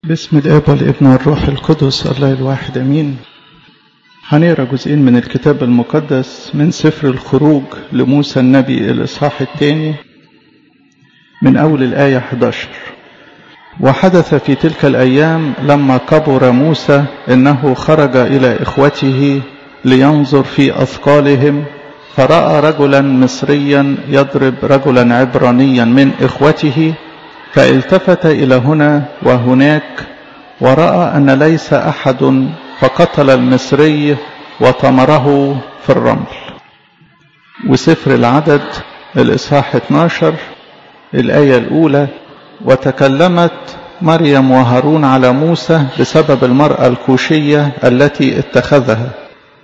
باسم الاب والابن والروح القدس الله الواحد امين هنقرا جزئين من الكتاب المقدس من سفر الخروج لموسى النبي الاصحاح الثاني من اول الايه 11 وحدث في تلك الايام لما كبر موسى انه خرج الى اخوته لينظر في اثقالهم فراى رجلا مصريا يضرب رجلا عبرانيا من اخوته فالتفت إلى هنا وهناك ورأى أن ليس أحد فقتل المصري وطمره في الرمل وسفر العدد الإصحاح 12 الآية الأولى وتكلمت مريم وهارون على موسى بسبب المرأة الكوشية التي اتخذها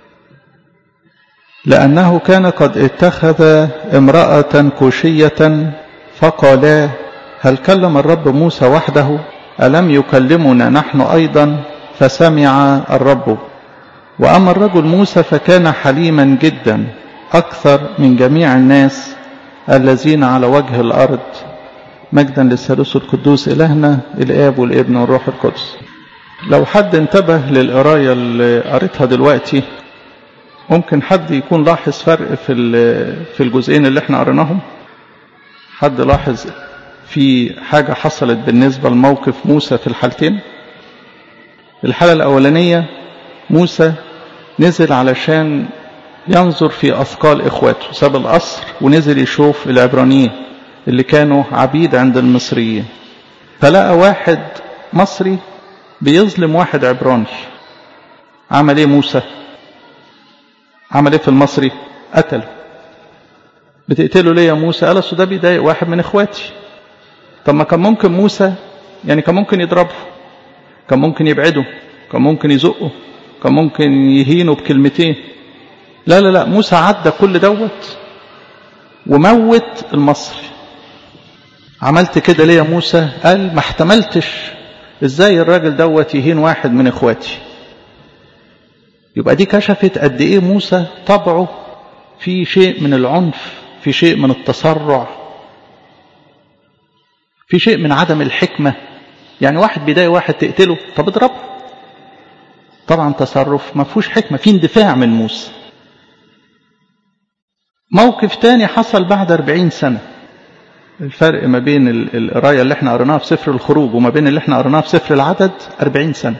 لأنه كان قد اتخذ امرأة كوشية فقالا هل كلم الرب موسى وحده ألم يكلمنا نحن أيضا فسمع الرب وأما الرجل موسى فكان حليما جدا أكثر من جميع الناس الذين على وجه الأرض مجدا للثالوث القدوس إلهنا الآب والابن والروح القدس لو حد انتبه للقراية اللي قريتها دلوقتي ممكن حد يكون لاحظ فرق في في الجزئين اللي احنا قريناهم حد لاحظ في حاجة حصلت بالنسبة لموقف موسى في الحالتين الحالة الأولانية موسى نزل علشان ينظر في أثقال إخواته ساب القصر ونزل يشوف العبرانيين اللي كانوا عبيد عند المصريين فلقى واحد مصري بيظلم واحد عبراني عمل ايه موسى عمل ايه في المصري قتله بتقتله ليه يا موسى قال اصل ده بيضايق واحد من اخواتي طب ما كان ممكن موسى يعني كان ممكن يضربه كان ممكن يبعده كان ممكن يزقه كان ممكن يهينه بكلمتين لا لا لا موسى عدى كل دوت وموت المصري عملت كده ليه يا موسى قال ما احتملتش ازاي الراجل دوت يهين واحد من اخواتي يبقى دي كشفت قد ايه موسى طبعه في شيء من العنف في شيء من التسرع في شيء من عدم الحكمة يعني واحد بيضايق واحد تقتله طب اضربه طبعا تصرف ما فيهوش حكمة في اندفاع من موسى موقف تاني حصل بعد أربعين سنة الفرق ما بين القراية اللي احنا قريناها في سفر الخروج وما بين اللي احنا قريناها في سفر العدد أربعين سنة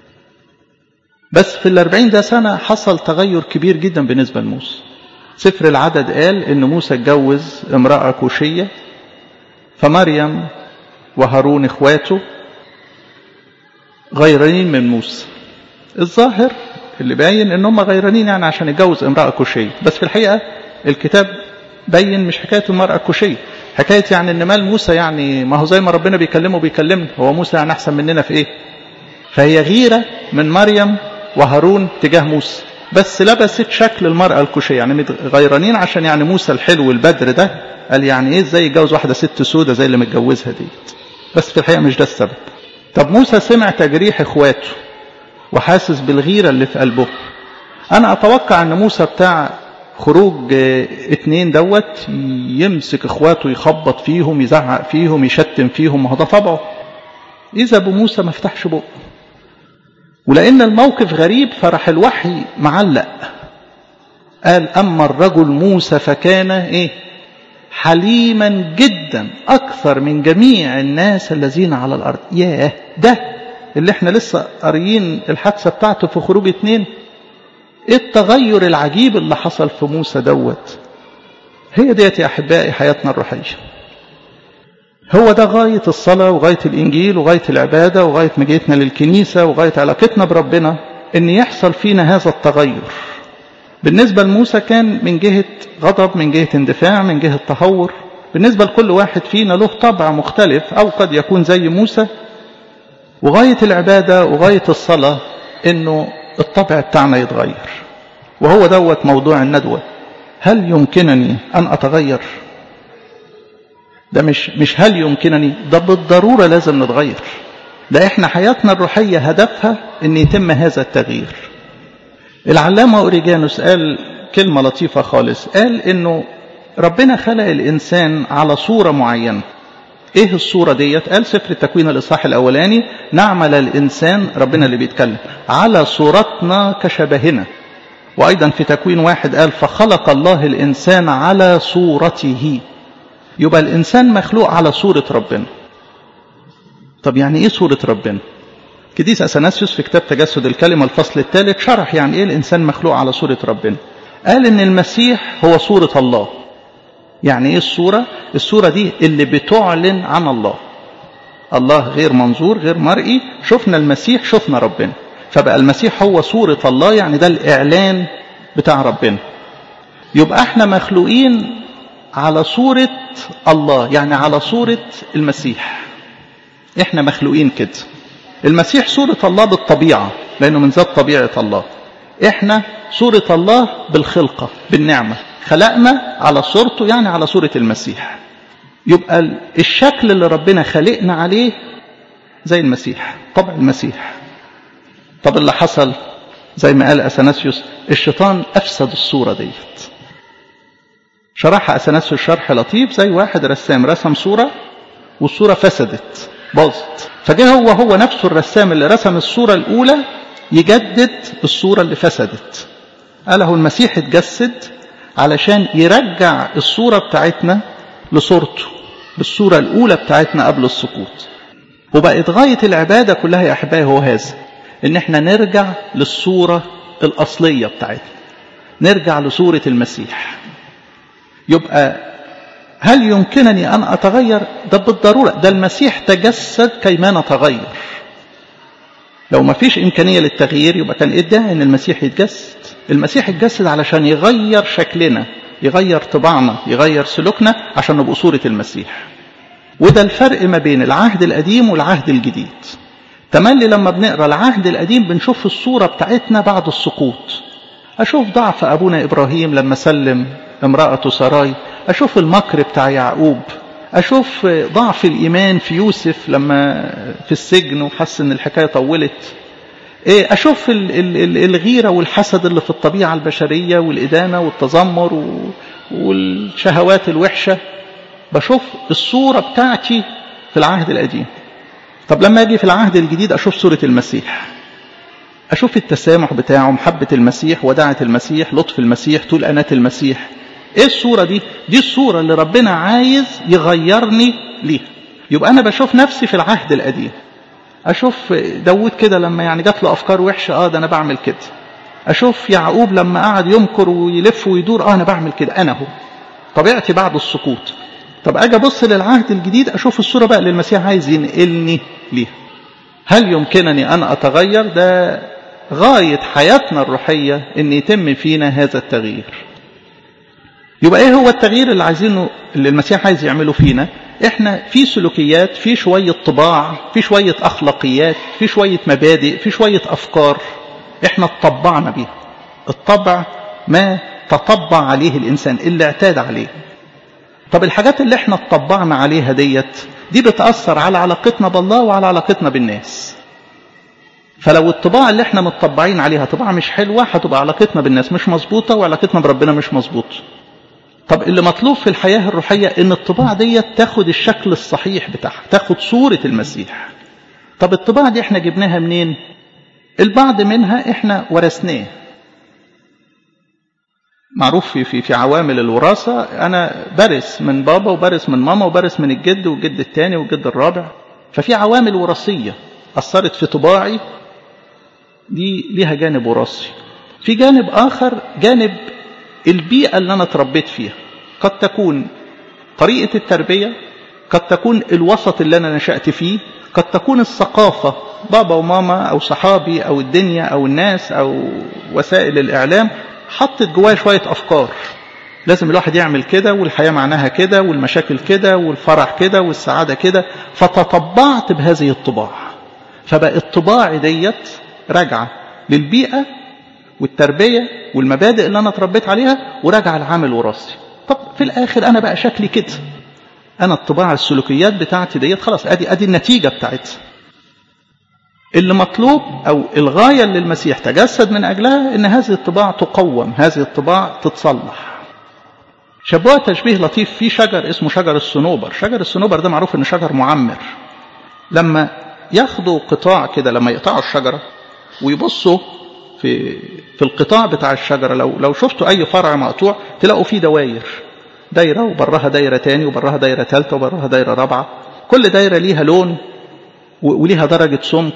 بس في الأربعين ده سنة حصل تغير كبير جدا بالنسبة لموسى سفر العدد قال ان موسى اتجوز امرأة كوشية فمريم وهارون اخواته غيرانين من موسى الظاهر اللي باين ان هم غيرانين يعني عشان يتجوز امرأة كوشية بس في الحقيقة الكتاب بين مش حكاية المرأة الكوشية حكاية يعني ان مال موسى يعني ما هو زي ما ربنا بيكلمه بيكلمنا هو موسى يعني احسن مننا في ايه فهي غيرة من مريم وهارون تجاه موسى بس لبست شكل المرأة الكوشية يعني غيرانين عشان يعني موسى الحلو البدر ده قال يعني ايه ازاي يتجوز واحدة ست سودة زي اللي متجوزها ديت بس في الحقيقة مش ده السبب طب موسى سمع تجريح اخواته وحاسس بالغيرة اللي في قلبه انا اتوقع ان موسى بتاع خروج اتنين دوت يمسك اخواته يخبط فيهم يزعق فيهم يشتم فيهم ما هو ده طبعه اذا ابو موسى ما فتحش بقه ولان الموقف غريب فرح الوحي معلق قال اما الرجل موسى فكان ايه حليما جدا أكثر من جميع الناس الذين على الأرض ياه ده اللي احنا لسه قاريين الحادثة بتاعته في خروج اتنين ايه التغير العجيب اللي حصل في موسى دوت هي ديت يا أحبائي حياتنا الروحية هو ده غاية الصلاة وغاية الإنجيل وغاية العبادة وغاية مجيتنا للكنيسة وغاية علاقتنا بربنا إن يحصل فينا هذا التغير بالنسبة لموسى كان من جهة غضب من جهة اندفاع من جهة تهور بالنسبة لكل واحد فينا له طبع مختلف أو قد يكون زي موسى وغاية العبادة وغاية الصلاة إنه الطبع بتاعنا يتغير وهو دوت موضوع الندوة هل يمكنني أن أتغير ده مش مش هل يمكنني ده بالضرورة لازم نتغير ده احنا حياتنا الروحية هدفها ان يتم هذا التغيير العلامة أوريجانوس قال كلمة لطيفة خالص قال إنه ربنا خلق الإنسان على صورة معينة ايه الصورة ديت قال سفر التكوين الاصحاح الاولاني نعمل الانسان ربنا اللي بيتكلم على صورتنا كشبهنا وايضا في تكوين واحد قال فخلق الله الانسان على صورته يبقى الانسان مخلوق على صورة ربنا طب يعني ايه صورة ربنا كديس اثناسيوس في كتاب تجسد الكلمة الفصل الثالث شرح يعني ايه الانسان مخلوق على صورة ربنا قال ان المسيح هو صورة الله يعني ايه الصورة الصورة دي اللي بتعلن عن الله الله غير منظور غير مرئي شفنا المسيح شفنا ربنا فبقى المسيح هو صورة الله يعني ده الإعلان بتاع ربنا يبقى احنا مخلوقين على صورة الله يعني على صورة المسيح احنا مخلوقين كده المسيح صورة الله بالطبيعة لأنه من ذات طبيعة الله احنا صورة الله بالخلقة بالنعمة خلقنا على صورته يعني على صورة المسيح يبقى الشكل اللي ربنا خلقنا عليه زي المسيح طبع المسيح طب اللي حصل زي ما قال أثناسيوس الشيطان أفسد الصورة ديت شرحها أثناسيوس شرح لطيف زي واحد رسام رسم صورة والصورة فسدت باظت فجاء هو هو نفسه الرسام اللي رسم الصورة الأولى يجدد الصورة اللي فسدت قاله المسيح اتجسد علشان يرجع الصورة بتاعتنا لصورته بالصورة الأولى بتاعتنا قبل السقوط وبقت غاية العبادة كلها يا أحبائي هو هذا إن احنا نرجع للصورة الأصلية بتاعتنا نرجع لصورة المسيح يبقى هل يمكنني أن أتغير ده بالضرورة ده المسيح تجسد كيما نتغير لو ما فيش إمكانية للتغيير يبقى كان إيه ده إن المسيح يتجسد المسيح يتجسد علشان يغير شكلنا يغير طباعنا يغير سلوكنا عشان نبقى صورة المسيح وده الفرق ما بين العهد القديم والعهد الجديد تملي لما بنقرا العهد القديم بنشوف الصورة بتاعتنا بعد السقوط أشوف ضعف أبونا إبراهيم لما سلم امرأته سراي أشوف المكر بتاع يعقوب أشوف ضعف الإيمان في يوسف لما في السجن وحس إن الحكاية طولت إيه أشوف الغيرة والحسد اللي في الطبيعة البشرية والإدانة والتذمر والشهوات الوحشة بشوف الصورة بتاعتي في العهد القديم طب لما أجي في العهد الجديد أشوف صورة المسيح أشوف التسامح بتاعه محبة المسيح وداعة المسيح لطف المسيح طول أنات المسيح ايه الصورة دي دي الصورة اللي ربنا عايز يغيرني ليها يبقى انا بشوف نفسي في العهد القديم اشوف داود كده لما يعني جات له افكار وحشة اه ده انا بعمل كده اشوف يعقوب لما قعد يمكر ويلف ويدور اه انا بعمل كده انا هو طبيعتي بعد السقوط طب اجي ابص للعهد الجديد اشوف الصورة بقى اللي المسيح عايز ينقلني ليها هل يمكنني ان اتغير ده غاية حياتنا الروحية ان يتم فينا هذا التغيير يبقى ايه هو التغيير اللي عايزينه اللي المسيح عايز يعمله فينا احنا في سلوكيات في شوية طباع في شوية اخلاقيات في شوية مبادئ في شوية افكار احنا اتطبعنا بيها الطبع ما تطبع عليه الانسان اللي اعتاد عليه طب الحاجات اللي احنا اتطبعنا عليها ديت دي بتأثر على علاقتنا بالله وعلى علاقتنا بالناس فلو الطباع اللي احنا متطبعين عليها طباع مش حلوة هتبقى علاقتنا بالناس مش مظبوطة وعلاقتنا بربنا مش مظبوطة طب اللي مطلوب في الحياة الروحية ان الطباع دي تاخد الشكل الصحيح بتاعها تاخد صورة المسيح طب الطباع دي احنا جبناها منين البعض منها احنا ورثناه معروف في, في, في عوامل الوراثة أنا برث من بابا وبرث من ماما وبرث من الجد والجد الثاني والجد الرابع ففي عوامل وراثية أثرت في طباعي دي ليها جانب وراثي في جانب آخر جانب البيئة اللي أنا اتربيت فيها قد تكون طريقة التربية قد تكون الوسط اللي أنا نشأت فيه قد تكون الثقافة بابا وماما أو صحابي أو الدنيا أو الناس أو وسائل الإعلام حطت جوايا شوية أفكار لازم الواحد يعمل كده والحياة معناها كده والمشاكل كده والفرح كده والسعادة كده فتطبعت بهذه الطباع فبقى الطباع ديت راجعة للبيئة والتربية والمبادئ اللي أنا اتربيت عليها وراجعة العامل وراثي طب في الآخر أنا بقى شكلي كده أنا الطباع السلوكيات بتاعتي ديت خلاص أدي أدي النتيجة بتاعتها اللي مطلوب أو الغاية اللي المسيح تجسد من أجلها إن هذه الطباع تقوم هذه الطباع تتصلح شبوها تشبيه لطيف في شجر اسمه شجر الصنوبر شجر الصنوبر ده معروف انه شجر معمر لما ياخدوا قطاع كده لما يقطعوا الشجرة ويبصوا في في القطاع بتاع الشجرة لو لو شفتوا أي فرع مقطوع تلاقوا فيه دواير دايرة وبرها دايرة تاني وبرها دايرة تالتة وبرها دايرة رابعة كل دايرة ليها لون وليها درجة سمك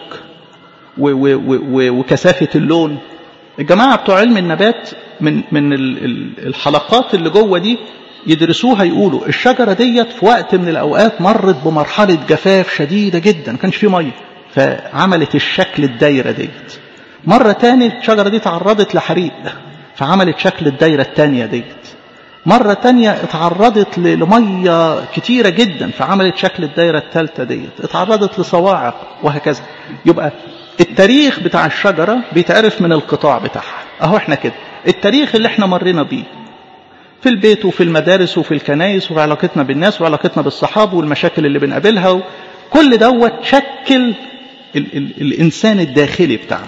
وكثافة اللون الجماعة بتوع علم النبات من من الحلقات اللي جوه دي يدرسوها يقولوا الشجرة ديت في وقت من الأوقات مرت بمرحلة جفاف شديدة جدا ما كانش فيه مية فعملت الشكل الدايرة ديت مرة تاني الشجرة دي تعرضت لحريق فعملت شكل الدايرة التانية ديت مرة تانية اتعرضت لمية كتيرة جدا فعملت شكل الدايرة التالتة ديت اتعرضت لصواعق وهكذا يبقى التاريخ بتاع الشجرة بيتعرف من القطاع بتاعها اهو احنا كده التاريخ اللي احنا مرينا بيه في البيت وفي المدارس وفي الكنائس وفي علاقتنا بالناس وعلاقتنا بالصحاب والمشاكل اللي بنقابلها كل دوت شكل ال ال الإنسان الداخلي بتاعنا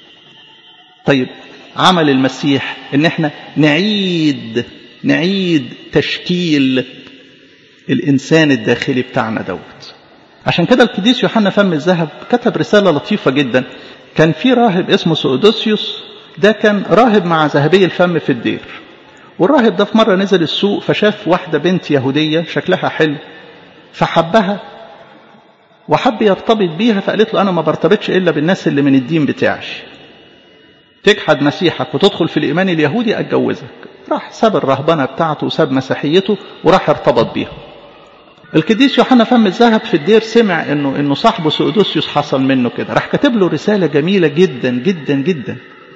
طيب عمل المسيح ان احنا نعيد نعيد تشكيل الإنسان الداخلي بتاعنا دوت عشان كده القديس يوحنا فم الذهب كتب رسالة لطيفة جدا كان في راهب اسمه سؤدوسيوس ده كان راهب مع ذهبي الفم في الدير والراهب ده في مرة نزل السوق فشاف واحدة بنت يهودية شكلها حلو فحبها وحب يرتبط بيها فقالت له أنا ما برتبطش إلا بالناس اللي من الدين بتاعي تجحد مسيحك وتدخل في الإيمان اليهودي أتجوزك راح ساب الرهبنة بتاعته وساب مسيحيته وراح ارتبط بيها القديس يوحنا فم الذهب في الدير سمع انه انه صاحبه سؤدوسيوس حصل منه كده راح كاتب له رساله جميله جدا جدا جدا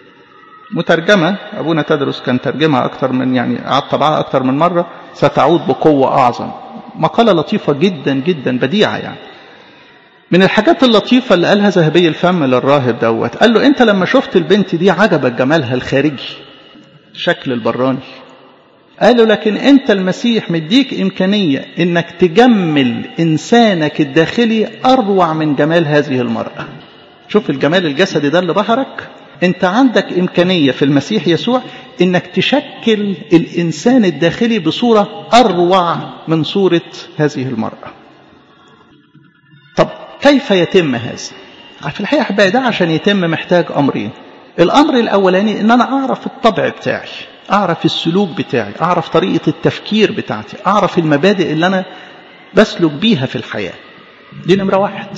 مترجمه ابونا تدرس كان ترجمها اكتر من يعني قعد طبعها اكتر من مره ستعود بقوه اعظم مقاله لطيفه جدا جدا بديعه يعني من الحاجات اللطيفه اللي قالها ذهبي الفم للراهب دوت قال له انت لما شفت البنت دي عجبك جمالها الخارجي الشكل البراني قالوا لكن انت المسيح مديك امكانية انك تجمل انسانك الداخلي اروع من جمال هذه المرأة شوف الجمال الجسدي ده اللي بهرك انت عندك امكانية في المسيح يسوع انك تشكل الانسان الداخلي بصورة اروع من صورة هذه المرأة طب كيف يتم هذا في الحقيقة أحبائي ده عشان يتم محتاج أمرين الأمر الأولاني إن أنا أعرف الطبع بتاعي أعرف السلوك بتاعي أعرف طريقة التفكير بتاعتي أعرف المبادئ اللي أنا بسلك بيها في الحياة دي نمرة واحد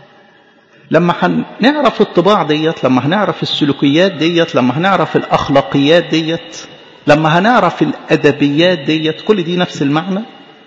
لما هنعرف الطباع ديت لما هنعرف السلوكيات ديت لما هنعرف الأخلاقيات ديت لما هنعرف الأدبيات ديت كل دي نفس المعنى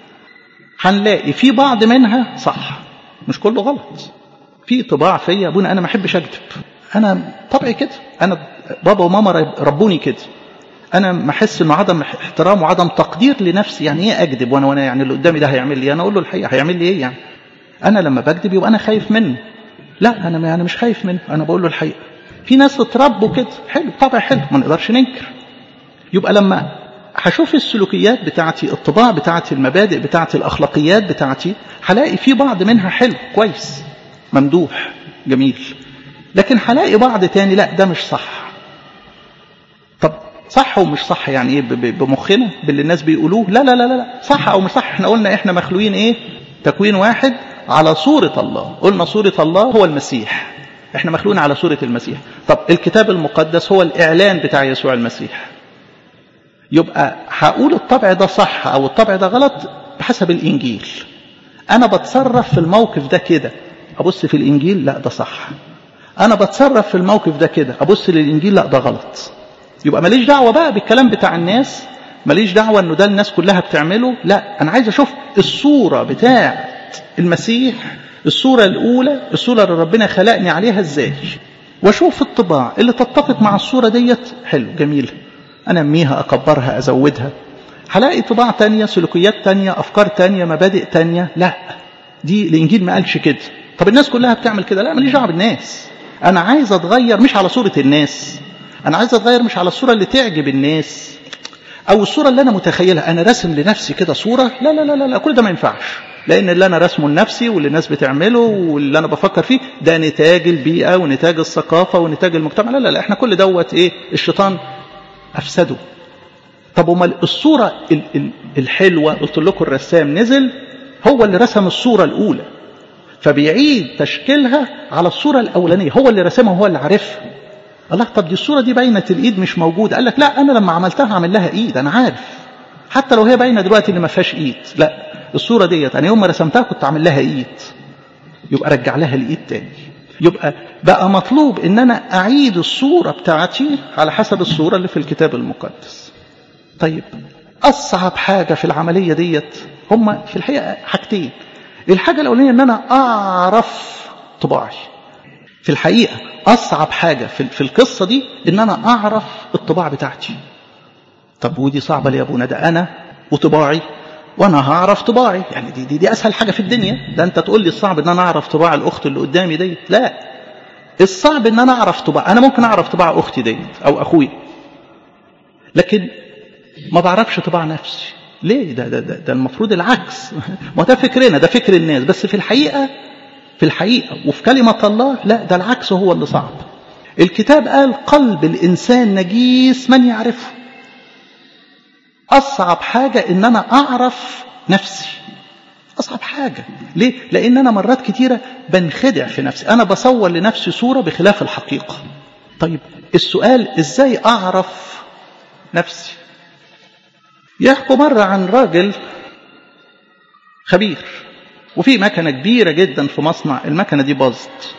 هنلاقي في بعض منها صح مش كله غلط في طباع فيا ابونا انا ما احبش اكذب انا طبعي كده انا بابا وماما ربوني كده انا ما احس انه عدم احترام وعدم تقدير لنفسي يعني ايه اكذب وانا وانا يعني اللي قدامي ده هيعمل لي انا اقول له الحقيقه هيعمل لي ايه يعني انا لما بكذب يبقى انا خايف منه لا انا يعني مش خايف منه انا بقول له الحقيقه في ناس اتربوا كده حلو طبع حلو ما نقدرش ننكر يبقى لما هشوف السلوكيات بتاعتي الطباع بتاعتي المبادئ بتاعتي الاخلاقيات بتاعتي هلاقي في بعض منها حلو كويس ممدوح جميل لكن هلاقي بعض تاني لا ده مش صح طب صح ومش صح يعني ايه بمخنا باللي الناس بيقولوه لا لا لا لا صح او مش صح احنا قلنا احنا مخلوقين ايه تكوين واحد على صورة الله قلنا صورة الله هو المسيح احنا مخلوقين على صورة المسيح طب الكتاب المقدس هو الاعلان بتاع يسوع المسيح يبقى هقول الطبع ده صح او الطبع ده غلط بحسب الانجيل انا بتصرف في الموقف ده كده ابص في الانجيل لا ده صح انا بتصرف في الموقف ده كده ابص للانجيل لا ده غلط يبقى ماليش دعوه بقى بالكلام بتاع الناس ماليش دعوه انه ده الناس كلها بتعمله لا انا عايز اشوف الصوره بتاعه المسيح الصوره الاولى الصوره اللي ربنا خلقني عليها ازاي واشوف الطباع اللي تتفق مع الصوره ديت حلو جميل انميها اكبرها ازودها هلاقي طباع تانية سلوكيات تانية افكار تانية مبادئ تانية لا دي الانجيل ما قالش كده طب الناس كلها بتعمل كده لا ماليش دعوه بالناس انا عايز اتغير مش على صوره الناس انا عايز اتغير مش على الصوره اللي تعجب الناس او الصوره اللي انا متخيلها انا راسم لنفسي كده صوره لا لا لا لا كل ده ما ينفعش لان اللي انا راسمه لنفسي واللي الناس بتعمله واللي انا بفكر فيه ده نتاج البيئه ونتاج الثقافه ونتاج المجتمع لا لا لا احنا كل دوت ايه الشيطان افسده طب امال الصوره الحلوه قلت لكم الرسام نزل هو اللي رسم الصوره الاولى فبيعيد تشكيلها على الصوره الاولانيه هو اللي رسمها هو اللي عارفها الله طب دي الصوره دي باينه الايد مش موجوده قال لك لا انا لما عملتها عامل لها ايد انا عارف حتى لو هي باينه دلوقتي اللي ما فيهاش ايد لا الصوره ديت انا يوم ما رسمتها كنت عامل لها ايد يبقى رجع لها الايد تاني يبقى بقى مطلوب ان انا اعيد الصوره بتاعتي على حسب الصوره اللي في الكتاب المقدس طيب اصعب حاجه في العمليه ديت هما في الحقيقه حاجتين الحاجه الاولانيه ان انا اعرف طباعي في الحقيقه اصعب حاجه في في القصه دي ان انا اعرف الطباع بتاعتي طب ودي صعبه ليه يا ابونا ده انا وطباعي وانا هعرف طباعي يعني دي, دي, دي اسهل حاجه في الدنيا ده انت تقول لي الصعب ان انا اعرف طباع الاخت اللي قدامي دي لا الصعب ان انا اعرف طباع انا ممكن اعرف طباع اختي دي او اخوي لكن ما بعرفش طباع نفسي ليه ده ده ده, ده المفروض العكس ما ده فكرنا ده فكر الناس بس في الحقيقه في الحقيقه وفي كلمه الله لا ده العكس هو اللي صعب الكتاب قال قلب الانسان نجيس من يعرفه أصعب حاجة إن أنا أعرف نفسي أصعب حاجة ليه؟ لأن أنا مرات كتيرة بنخدع في نفسي أنا بصور لنفسي صورة بخلاف الحقيقة طيب السؤال إزاي أعرف نفسي يحكوا مرة عن راجل خبير وفي مكنة كبيرة جدا في مصنع المكنة دي باظت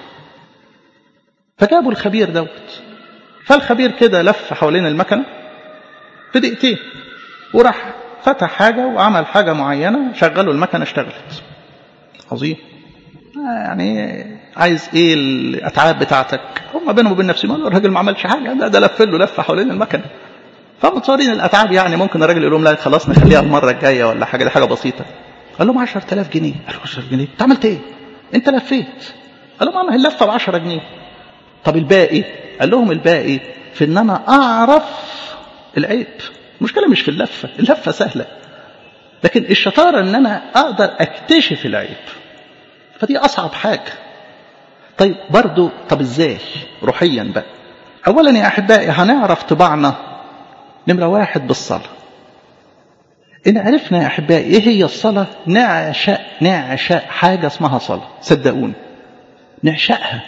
فجابوا الخبير دوت فالخبير كده لف حوالين المكنة في دقيقتين وراح فتح حاجة وعمل حاجة معينة شغلوا المكنة اشتغلت عظيم يعني عايز ايه الاتعاب بتاعتك هم بينهم وبين نفسهم قالوا الراجل ما عملش حاجه ده ده لف له لفه حوالين المكنه فمتصورين الاتعاب يعني ممكن الراجل يقول لهم لا خلاص نخليها المره الجايه ولا حاجه دي حاجه بسيطه قال لهم 10000 جنيه قالوا 10 جنيه انت عملت ايه؟ انت لفيت قال لهم ما هي اللفه ب 10 جنيه طب الباقي قال لهم الباقي في ان انا اعرف العيب المشكلة مش في اللفة اللفة سهلة لكن الشطارة ان انا اقدر اكتشف العيب فدي اصعب حاجة طيب برضو طب ازاي روحيا بقى اولا يا احبائي هنعرف طباعنا نمرة واحد بالصلاة إن عرفنا يا أحبائي إيه هي الصلاة نعشق نعشق حاجة اسمها صلاة صدقوني نعشقها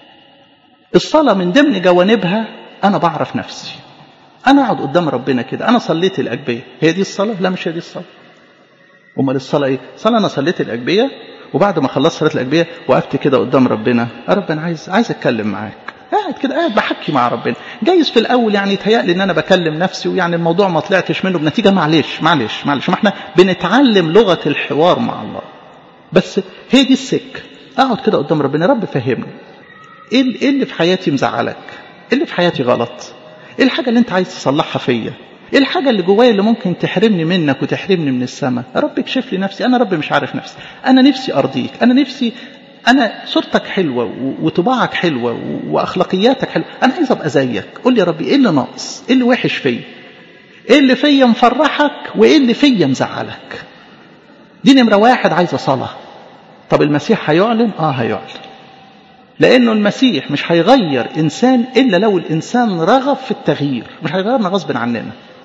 الصلاة من ضمن جوانبها أنا بعرف نفسي أنا أقعد قدام ربنا كده أنا صليت الأجبية هي دي الصلاة؟ لا مش هي دي الصلاة أمال الصلاة إيه؟ صلاة أنا صليت الأجبية وبعد ما خلصت صلاة الأجبية وقفت كده قدام ربنا يا رب أنا عايز عايز أتكلم معاك قاعد كده قاعد بحكي مع ربنا جايز في الأول يعني يتهيألي إن أنا بكلم نفسي ويعني الموضوع ما طلعتش منه بنتيجة معلش معلش معلش ما احنا بنتعلم لغة الحوار مع الله بس هي دي السكة أقعد كده قدام ربنا يا رب فهمني إيه اللي في حياتي مزعلك؟ إيه اللي في حياتي غلط؟ ايه الحاجة اللي انت عايز تصلحها فيا ايه الحاجة اللي جوايا اللي ممكن تحرمني منك وتحرمني من السماء يا رب اكشف لي نفسي انا رب مش عارف نفسي انا نفسي ارضيك انا نفسي انا صورتك حلوة وطباعك حلوة واخلاقياتك حلوة انا عايز ابقى زيك قول لي يا ربي ايه اللي ناقص ايه اللي وحش فيا ايه اللي فيا مفرحك وايه اللي فيا مزعلك دي نمرة واحد عايزة صلاة طب المسيح هيعلن اه هيعلن لأنه المسيح مش هيغير إنسان إلا لو الإنسان رغب في التغيير مش هيغيرنا غصب عننا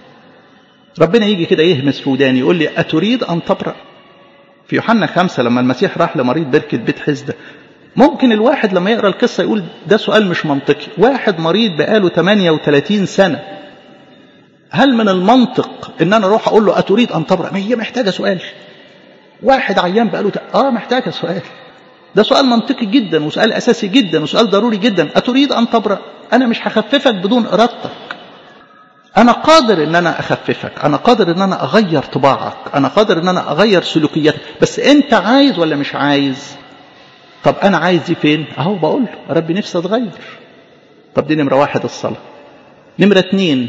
ربنا يجي كده يهمس في وداني يقول لي أتريد أن تبرأ في يوحنا خمسة لما المسيح راح لمريض بركة بيت حزدة ممكن الواحد لما يقرأ القصة يقول ده سؤال مش منطقي واحد مريض بقاله 38 سنة هل من المنطق ان انا اروح اقول له اتريد ان تبرأ ما هي محتاجة سؤال واحد عيان بقاله ت... اه محتاجة سؤال ده سؤال منطقي جدا وسؤال أساسي جدا وسؤال ضروري جدا أتريد أن تبرأ أنا مش هخففك بدون إرادتك أنا قادر إن أنا أخففك أنا قادر إن أنا أغير طباعك أنا قادر إن أنا أغير سلوكياتك بس أنت عايز ولا مش عايز طب أنا عايز دي فين أهو بقول له ربي نفسي أتغير طب دي نمرة واحد الصلاة نمرة اتنين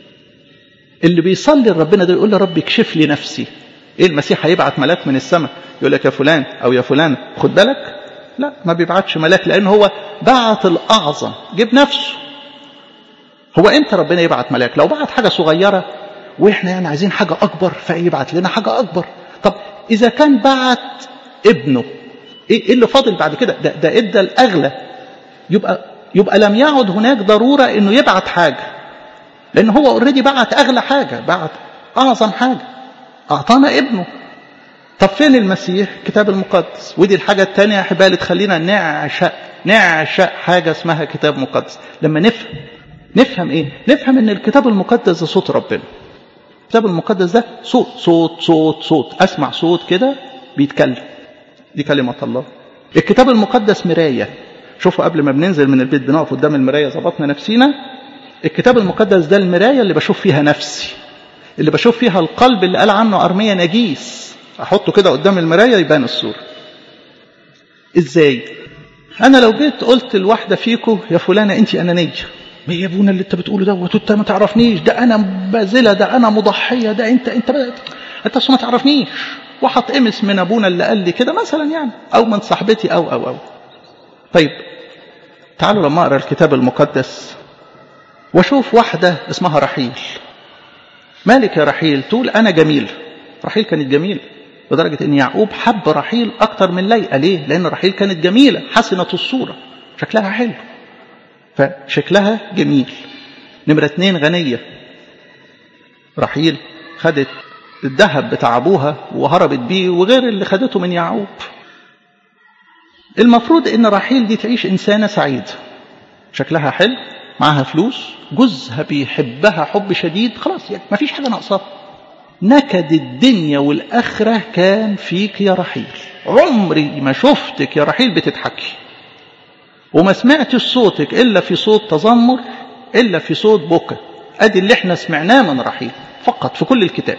اللي بيصلي لربنا ده يقول له ربي اكشف لي نفسي ايه المسيح هيبعت ملاك من السماء يقول لك يا فلان او يا فلان خد بالك لا ما بيبعتش ملاك لان هو بعت الاعظم جيب نفسه هو امتى ربنا يبعت ملاك لو بعت حاجه صغيره واحنا يعني عايزين حاجه اكبر فيبعت لنا حاجه اكبر طب اذا كان بعت ابنه ايه اللي فاضل بعد كده ده, ده ادى الاغلى يبقى يبقى لم يعد هناك ضروره انه يبعت حاجه لان هو اوريدي بعت اغلى حاجه بعت أعظم حاجة أعطانا ابنه طب فين المسيح كتاب المقدس ودي الحاجة الثانية يا أحبائي تخلينا نعشق نعشق حاجة اسمها كتاب مقدس لما نفهم نفهم ايه نفهم ان الكتاب المقدس ده صوت ربنا الكتاب المقدس ده صوت صوت صوت صوت اسمع صوت كده بيتكلم دي كلمة الله الكتاب المقدس مراية شوفوا قبل ما بننزل من البيت بنقف قدام المراية ظبطنا نفسينا الكتاب المقدس ده المراية اللي بشوف فيها نفسي اللي بشوف فيها القلب اللي قال عنه أرمية نجيس أحطه كده قدام المراية يبان الصورة إزاي أنا لو جيت قلت لواحدة فيكم يا فلانة أنت أنانية ما يا ابونا اللي انت بتقوله دوت انت ما تعرفنيش ده انا باذله ده انا مضحيه ده انت انت بقى انت اصلا ما تعرفنيش وهتقمص من ابونا اللي قال لي كده مثلا يعني او من صاحبتي او او او طيب تعالوا لما اقرا الكتاب المقدس واشوف واحده اسمها رحيل مالك يا رحيل تقول انا جميل رحيل كانت جميله لدرجه ان يعقوب حب رحيل اكتر من ليئه ليه لان رحيل كانت جميله حسنه الصوره شكلها حلو فشكلها جميل نمرة اتنين غنية رحيل خدت الذهب بتاع أبوها وهربت بيه وغير اللي خدته من يعقوب المفروض ان رحيل دي تعيش إنسانة سعيدة شكلها حلو معاها فلوس جوزها بيحبها حب شديد خلاص يعني ما فيش حاجة ناقصاها نكد الدنيا والآخرة كان فيك يا رحيل عمري ما شفتك يا رحيل بتضحكي وما سمعتش صوتك إلا في صوت تذمر إلا في صوت بكى أدي اللي احنا سمعناه من رحيل فقط في كل الكتاب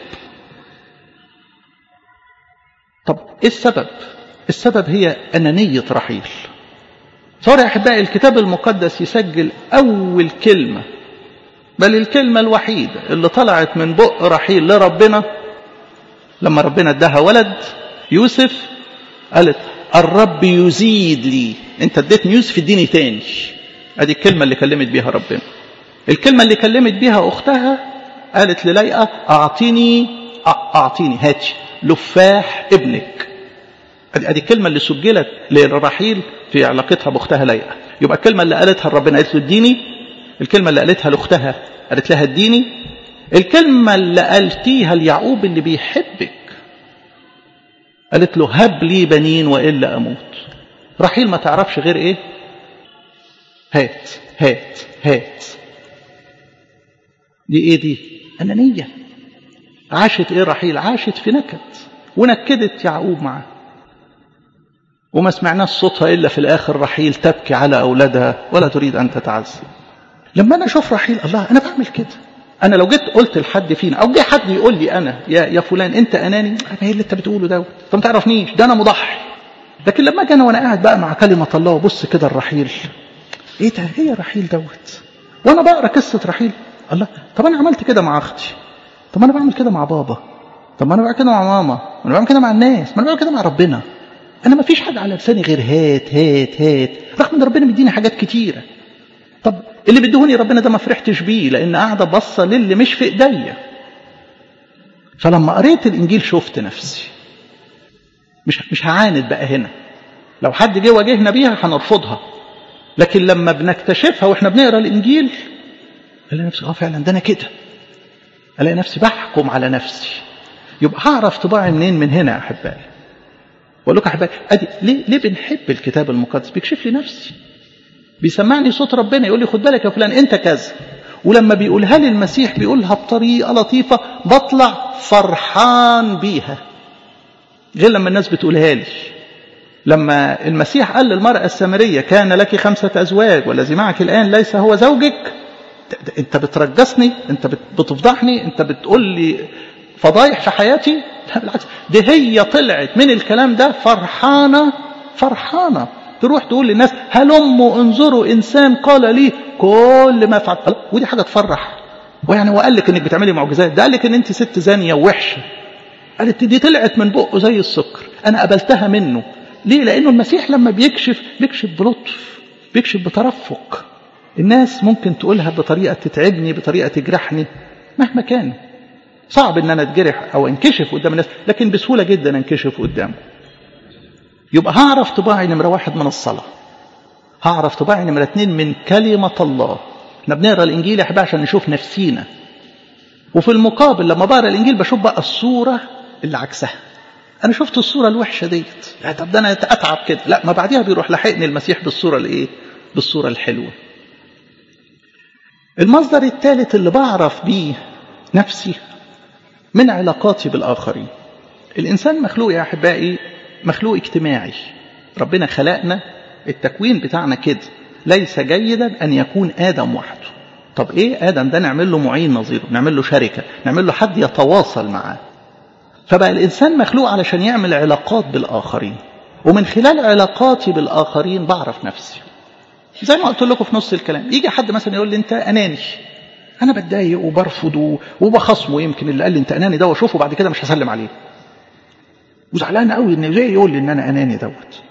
طب إيه السبب السبب هي أنانية رحيل صار يا أحبائي الكتاب المقدس يسجل أول كلمة بل الكلمة الوحيدة اللي طلعت من بق رحيل لربنا لما ربنا اداها ولد يوسف قالت الرب يزيد لي انت اديتني يوسف اديني تاني ادي الكلمه اللي كلمت بيها ربنا الكلمه اللي كلمت بيها اختها قالت لليئه اعطيني اعطيني هاتي لفاح ابنك ادي ادي الكلمه اللي سجلت لرحيل في علاقتها باختها ليئه يبقى الكلمه اللي قالتها لربنا قالت له اديني الكلمه اللي قالتها لاختها قالت لها اديني الكلمه اللي قالتيها ليعقوب اللي بيحبك قالت له هب لي بنين وإلا أموت رحيل ما تعرفش غير إيه هات هات هات دي إيه دي أنانية عاشت إيه رحيل عاشت في نكد ونكدت يعقوب معاه وما سمعناش صوتها إلا في الآخر رحيل تبكي على أولادها ولا تريد أن تتعذب لما أنا أشوف رحيل الله أنا بعمل كده انا لو جيت قلت لحد فينا او جه حد يقول لي انا يا يا فلان انت اناني ايه اللي انت بتقوله ده انت ما تعرفنيش ده انا مضحي لكن لما اجي انا وانا قاعد بقى مع كلمه الله وبص كده الرحيل ايه ده ايه رحيل دوت وانا بقرا قصه رحيل الله طب انا عملت كده مع اختي طب انا بعمل كده مع بابا طب ما انا بعمل كده مع ماما ما انا بعمل كده مع الناس ما انا بعمل كده مع ربنا انا ما فيش حاجه على لساني غير هات هات هات رغم ان ربنا مديني حاجات كتيره طب اللي بيدهوني ربنا ده ما فرحتش بيه لان قاعده باصه للي مش في ايديا فلما قريت الانجيل شفت نفسي مش مش هعاند بقى هنا لو حد جه واجهنا بيها هنرفضها لكن لما بنكتشفها واحنا بنقرا الانجيل الاقي نفسي اه فعلا ده انا كده الاقي نفسي بحكم على نفسي يبقى هعرف طباعي منين من هنا يا احبائي بقول لكم احبائي ادي ليه ليه بنحب الكتاب المقدس بيكشف لي نفسي بيسمعني صوت ربنا يقول لي خد بالك يا فلان انت كذا ولما بيقولها لي المسيح بيقولها بطريقه لطيفه بطلع فرحان بيها غير لما الناس بتقولها لي لما المسيح قال للمرأة السامرية كان لك خمسة أزواج والذي معك الآن ليس هو زوجك أنت بترجسني أنت بتفضحني أنت بتقول لي فضايح في حياتي لا بالعكس دي هي طلعت من الكلام ده فرحانة فرحانة تروح تقول للناس هلموا انظروا انسان قال لي كل ما فعل ودي حاجه تفرح ويعني هو قال لك انك بتعملي معجزات ده قال لك ان انت ست زانيه ووحشه قالت دي طلعت من بقه زي السكر انا قبلتها منه ليه لانه المسيح لما بيكشف بيكشف بلطف بيكشف بترفق الناس ممكن تقولها بطريقه تتعبني بطريقه تجرحني مهما كان صعب ان انا اتجرح او انكشف قدام الناس لكن بسهوله جدا انكشف قدامه يبقى هعرف طباعي نمرة واحد من الصلاة هعرف طباعي نمرة اتنين من كلمة الله احنا بنقرا الانجيل يا احبابي عشان نشوف نفسينا وفي المقابل لما بقرا الانجيل بشوف بقى الصوره اللي عكسها انا شفت الصوره الوحشه ديت يعني طب ده انا اتعب كده لا ما بعديها بيروح لاحقني المسيح بالصوره الايه بالصوره الحلوه المصدر الثالث اللي بعرف بيه نفسي من علاقاتي بالاخرين الانسان مخلوق يا احبائي مخلوق اجتماعي ربنا خلقنا التكوين بتاعنا كده ليس جيدا ان يكون ادم وحده طب ايه ادم ده نعمل له معين نظيره نعمل له شركه نعمل له حد يتواصل معاه فبقى الانسان مخلوق علشان يعمل علاقات بالاخرين ومن خلال علاقاتي بالاخرين بعرف نفسي زي ما قلت لكم في نص الكلام يجي حد مثلا يقول لي انت اناني انا بتضايق وبرفض وبخصمه يمكن اللي قال لي انت اناني ده واشوفه بعد كده مش هسلم عليه وزعلان قوي ان زي يقول لي ان انا اناني دوت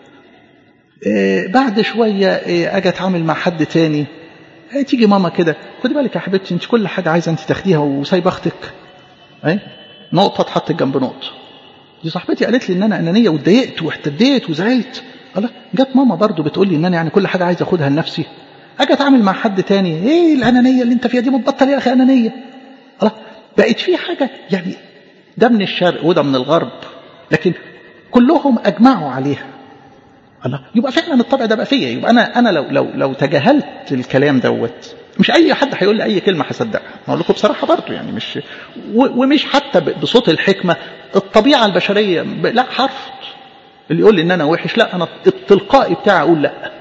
إيه بعد شويه إيه اجي اتعامل مع حد تاني إيه تيجي ماما كده خدي بالك يا حبيبتي انت كل حاجه عايزه انت تاخديها وسايبه اختك اي نقطه اتحطت جنب نقطه دي صاحبتي قالت لي ان انا انانيه واتضايقت واحتديت وزعلت الله جت ماما برضو بتقول لي ان انا يعني كل حاجه عايز اخدها لنفسي اجي اتعامل مع حد تاني ايه الانانيه اللي انت فيها دي متبطل يا اخي انانيه الله بقت في حاجه يعني ده من الشرق وده من الغرب لكن كلهم اجمعوا عليها الله يبقى فعلا الطبع ده بقى فيا يبقى انا انا لو لو لو تجاهلت الكلام دوت مش اي حد هيقول لي اي كلمه هصدقها اقول لكم بصراحه برضه يعني مش ومش حتى بصوت الحكمه الطبيعه البشريه لا هرفض اللي يقول لي ان انا وحش لا انا التلقائي بتاعي اقول لا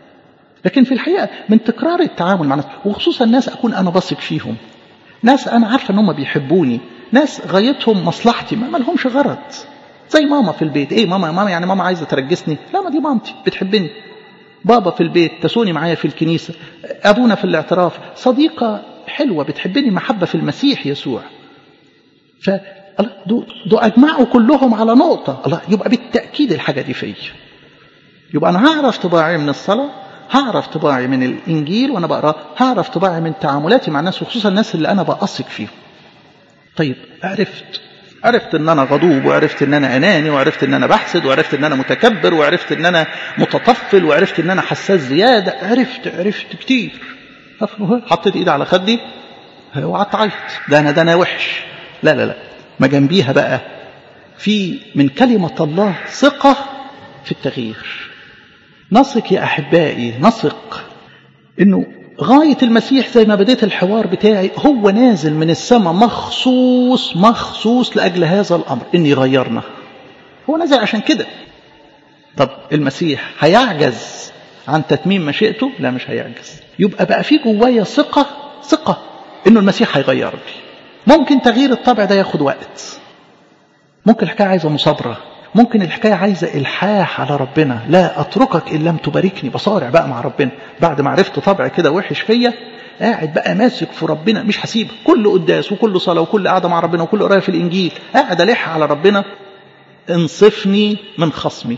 لكن في الحقيقه من تكرار التعامل مع الناس وخصوصا ناس اكون انا بثق فيهم ناس انا عارفه ان هم بيحبوني ناس غايتهم مصلحتي ما لهمش غرض زي ماما في البيت ايه ماما ماما يعني ماما عايزه ترجسني لا ما دي مامتي بتحبني بابا في البيت تسوني معايا في الكنيسه ابونا في الاعتراف صديقه حلوه بتحبني محبه في المسيح يسوع ف دول دو اجمعوا كلهم على نقطه الله يبقى بالتاكيد الحاجه دي فيا يبقى انا هعرف طباعي من الصلاه هعرف طباعي من الانجيل وانا بقراه هعرف طباعي من تعاملاتي مع الناس وخصوصا الناس اللي انا بثق فيهم طيب عرفت عرفت ان انا غضوب وعرفت ان انا اناني وعرفت ان انا بحسد وعرفت ان انا متكبر وعرفت ان انا متطفل وعرفت ان انا حساس زياده عرفت عرفت كتير حطيت ايدي على خدي وقعدت اعيط ده انا ده انا وحش لا لا لا ما جنبيها بقى في من كلمه الله ثقه في التغيير نثق يا احبائي نثق انه غاية المسيح زي ما بديت الحوار بتاعي هو نازل من السماء مخصوص مخصوص لأجل هذا الأمر إن يغيرنا هو نازل عشان كده طب المسيح هيعجز عن تتميم مشيئته لا مش هيعجز يبقى بقى في جوايا ثقة ثقة إنه المسيح هيغيرني ممكن تغيير الطبع ده ياخد وقت ممكن الحكاية عايزة مصابرة ممكن الحكاية عايزة إلحاح على ربنا لا أتركك إن لم تباركني بصارع بقى مع ربنا بعد ما عرفت طبع كده وحش فيا قاعد بقى ماسك في ربنا مش هسيبه كل قداس وكل صلاة وكل قعدة مع ربنا وكل قراية في الإنجيل قاعد ألح على ربنا انصفني من خصمي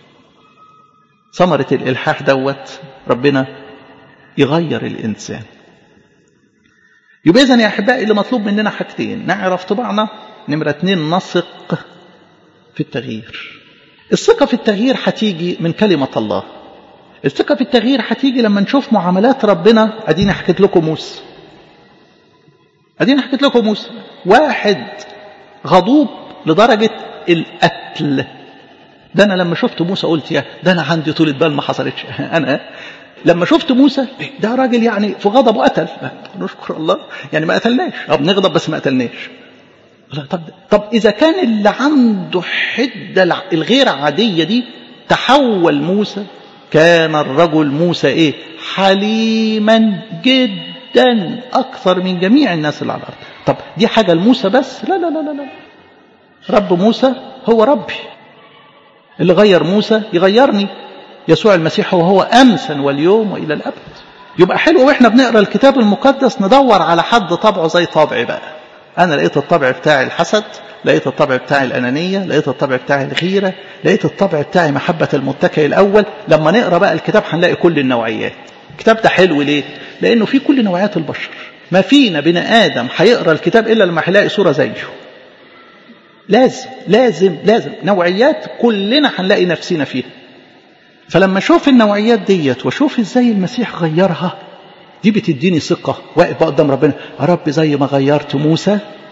ثمرة الإلحاح دوت ربنا يغير الإنسان يبقى إذن يا أحبائي اللي مطلوب مننا حاجتين نعرف طبعنا نمرة اتنين نثق في التغيير الثقة في التغيير هتيجي من كلمة الله الثقة في التغيير هتيجي لما نشوف معاملات ربنا أديني حكيت لكم موسى أديني حكيت لكم موسى واحد غضوب لدرجة القتل ده أنا لما شفت موسى قلت يا ده أنا عندي طولة بال ما حصلتش أنا لما شفت موسى ده راجل يعني في غضبه قتل نشكر الله يعني ما قتلناش أو بنغضب بس ما قتلناش طب طب اذا كان اللي عنده حده الغير عاديه دي تحول موسى كان الرجل موسى ايه حليما جدا اكثر من جميع الناس اللي على الارض طب دي حاجه لموسى بس لا لا لا لا لا رب موسى هو ربي اللي غير موسى يغيرني يسوع المسيح هو هو امسا واليوم والى الابد يبقى حلو واحنا بنقرا الكتاب المقدس ندور على حد طبعه زي طبعي بقى أنا لقيت الطبع بتاعي الحسد لقيت الطبع بتاعي الأنانية لقيت الطبع بتاعي الغيرة لقيت الطبع بتاعي محبة المتكئ الأول لما نقرأ بقى الكتاب هنلاقي كل النوعيات الكتاب ده حلو ليه لأنه فيه كل نوعيات البشر ما فينا بني آدم هيقرأ الكتاب إلا لما هيلاقي صورة زيه لازم لازم لازم نوعيات كلنا هنلاقي نفسنا فيها فلما اشوف النوعيات ديت واشوف ازاي المسيح غيرها دي بتديني ثقة واقف بقى قدام ربنا يا رب زي ما غيرت موسى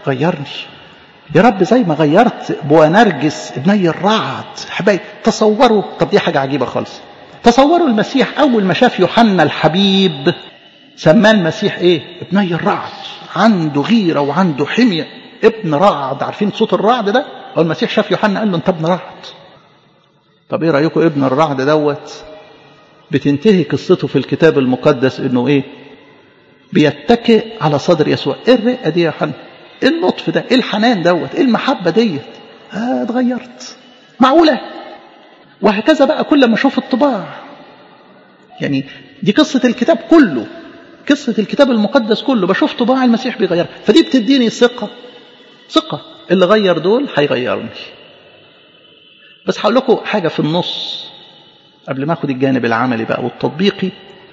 غيرني يا رب زي ما غيرت بوانرجس ابني الرعد حبايبي تصوروا طب دي حاجة عجيبة خالص تصوروا المسيح أول ما شاف يوحنا الحبيب سماه المسيح إيه ابني الرعد عنده غيرة وعنده حمية ابن رعد عارفين صوت الرعد ده أو المسيح شاف يوحنا قال له أنت ابن رعد طب إيه رأيكم ابن الرعد دوت بتنتهي قصته في الكتاب المقدس إنه إيه بيتكئ على صدر يسوع ايه الرقه دي يا يوحنا ايه اللطف ده ايه الحنان دوت ايه المحبه ديت آه اتغيرت معقوله وهكذا بقى كل ما اشوف الطباع يعني دي قصه الكتاب كله قصه الكتاب المقدس كله بشوف طباع المسيح بيغيرها فدي بتديني ثقه ثقه اللي غير دول هيغيرني بس هقول لكم حاجه في النص قبل ما اخد الجانب العملي بقى والتطبيقي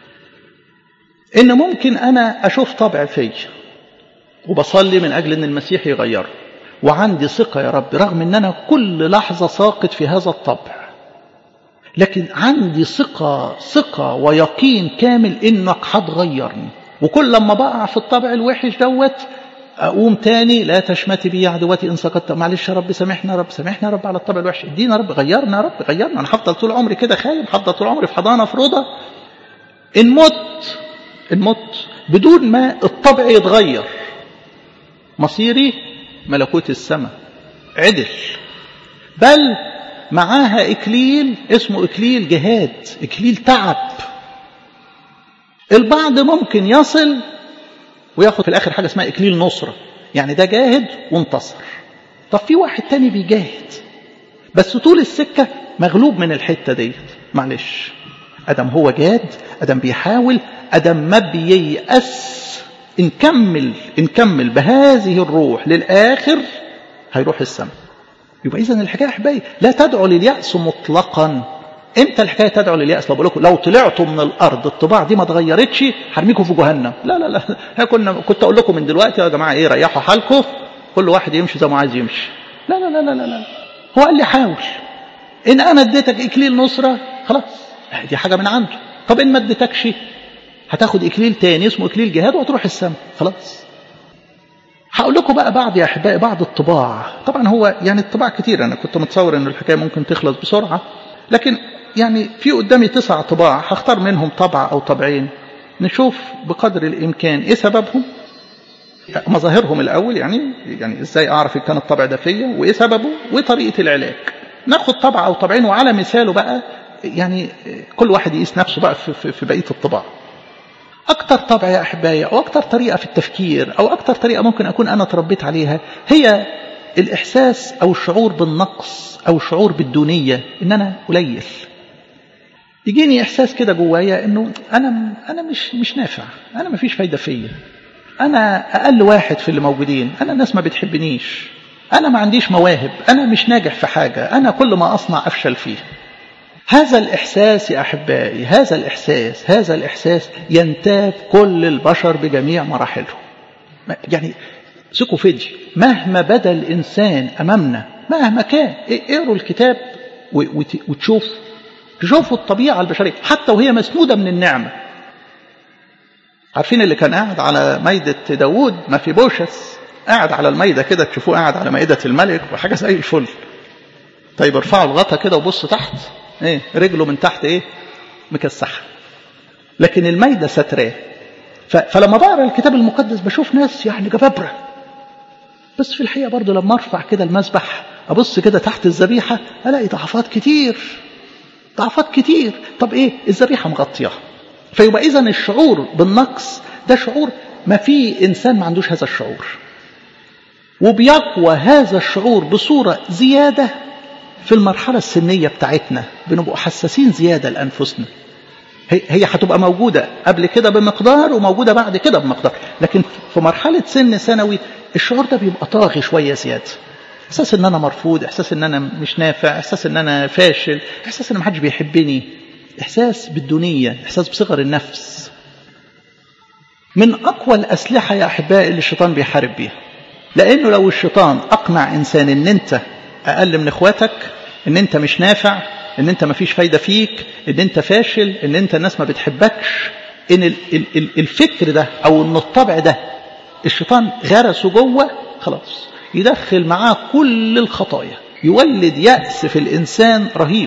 ان ممكن انا اشوف طبع فيا وبصلي من اجل ان المسيح يغيره وعندي ثقه يا رب رغم ان انا كل لحظه ساقط في هذا الطبع لكن عندي ثقه ثقه ويقين كامل انك هتغيرني وكل لما بقع في الطبع الوحش دوت اقوم تاني لا تشمتي بي عدوتي ان سقطت معلش يا رب سامحنا يا رب سامحنا يا رب على الطبع الوحش ادينا يا رب غيرنا يا رب غيرنا انا هفضل طول عمري كده خايب هفضل طول عمري في حضانه في روضه ان مت الموت بدون ما الطبع يتغير مصيري ملكوت السماء عدل بل معاها إكليل اسمه إكليل جهاد إكليل تعب البعض ممكن يصل وياخد في الآخر حاجة اسمها إكليل نصرة يعني ده جاهد وانتصر طب في واحد تاني بيجاهد بس طول السكة مغلوب من الحتة ديت معلش أدم هو جاد أدم بيحاول أدم ما بييأس إن كمل إن كمل بهذه الروح للآخر هيروح السماء يبقى إذا الحكاية أحبائي لا تدعو لليأس مطلقا امتى الحكايه تدعو للياس لو بقول لكم لو طلعتوا من الارض الطباع دي ما اتغيرتش هرميكم في جهنم لا لا لا كنا كنت اقول لكم من دلوقتي يا جماعه ايه ريحوا حالكم كل واحد يمشي زي ما عايز يمشي لا لا لا لا لا, لا. هو قال لي حاول ان انا اديتك اكليل نصره خلاص دي حاجه من عنده طب ان ما اديتكش هتاخد اكليل تاني اسمه اكليل جهاد وهتروح السماء خلاص هقول لكم بقى بعض يا احبائي بعض الطباع طبعا هو يعني الطباع كتير انا كنت متصور ان الحكايه ممكن تخلص بسرعه لكن يعني في قدامي تسع طباع هختار منهم طبع او طبعين نشوف بقدر الامكان ايه سببهم مظاهرهم الاول يعني يعني ازاي اعرف ان كان الطبع ده فيا وايه سببه وطريقه العلاج ناخد طبع او طبعين وعلى مثاله بقى يعني كل واحد يقيس نفسه بقى في, في, في بقيه الطباع اكتر طبع يا احبائي او اكتر طريقه في التفكير او اكتر طريقه ممكن اكون انا تربيت عليها هي الاحساس او الشعور بالنقص او الشعور بالدونيه ان انا قليل يجيني احساس كده جوايا انه انا انا مش مش نافع انا ما فيش فايده فيا انا اقل واحد في اللي موجودين انا الناس ما بتحبنيش انا ما عنديش مواهب انا مش ناجح في حاجه انا كل ما اصنع افشل فيه هذا الإحساس يا أحبائي هذا الإحساس هذا الإحساس ينتاب كل البشر بجميع مراحلهم يعني ثقوا فيدي مهما بدا الإنسان أمامنا مهما كان اقروا الكتاب وتشوف تشوفوا الطبيعة البشرية حتى وهي مسنودة من النعمة عارفين اللي كان قاعد على ميدة داوود ما في بوشس قاعد على الميدة كده تشوفوه قاعد على مائدة الملك وحاجة زي الفل طيب ارفعوا الغطا كده وبصوا تحت ايه رجله من تحت ايه مكسحه لكن الميده ستراه فلما بقرا الكتاب المقدس بشوف ناس يعني جبابره بس في الحقيقه برضه لما ارفع كده المسبح ابص كده تحت الذبيحه الاقي ضعفات كتير ضعفات كتير طب ايه الذبيحه مغطياها فيبقى اذا الشعور بالنقص ده شعور ما في انسان ما عندوش هذا الشعور وبيقوى هذا الشعور بصوره زياده في المرحلة السنية بتاعتنا بنبقى حساسين زيادة لأنفسنا هي هي هتبقى موجودة قبل كده بمقدار وموجودة بعد كده بمقدار لكن في مرحلة سن ثانوي الشعور ده بيبقى طاغي شوية زيادة إحساس إن أنا مرفوض إحساس إن أنا مش نافع إحساس إن أنا فاشل إحساس إن محدش بيحبني إحساس بالدونية إحساس بصغر النفس من أقوى الأسلحة يا أحبائي اللي الشيطان بيحارب بيها لأنه لو الشيطان أقنع إنسان إن أنت أقل من إخواتك إن أنت مش نافع إن أنت مفيش فايدة فيك إن أنت فاشل إن أنت الناس ما بتحبكش إن الفكر ده أو إن الطبع ده الشيطان غرسه جوه خلاص يدخل معاه كل الخطايا يولد يأس في الإنسان رهيب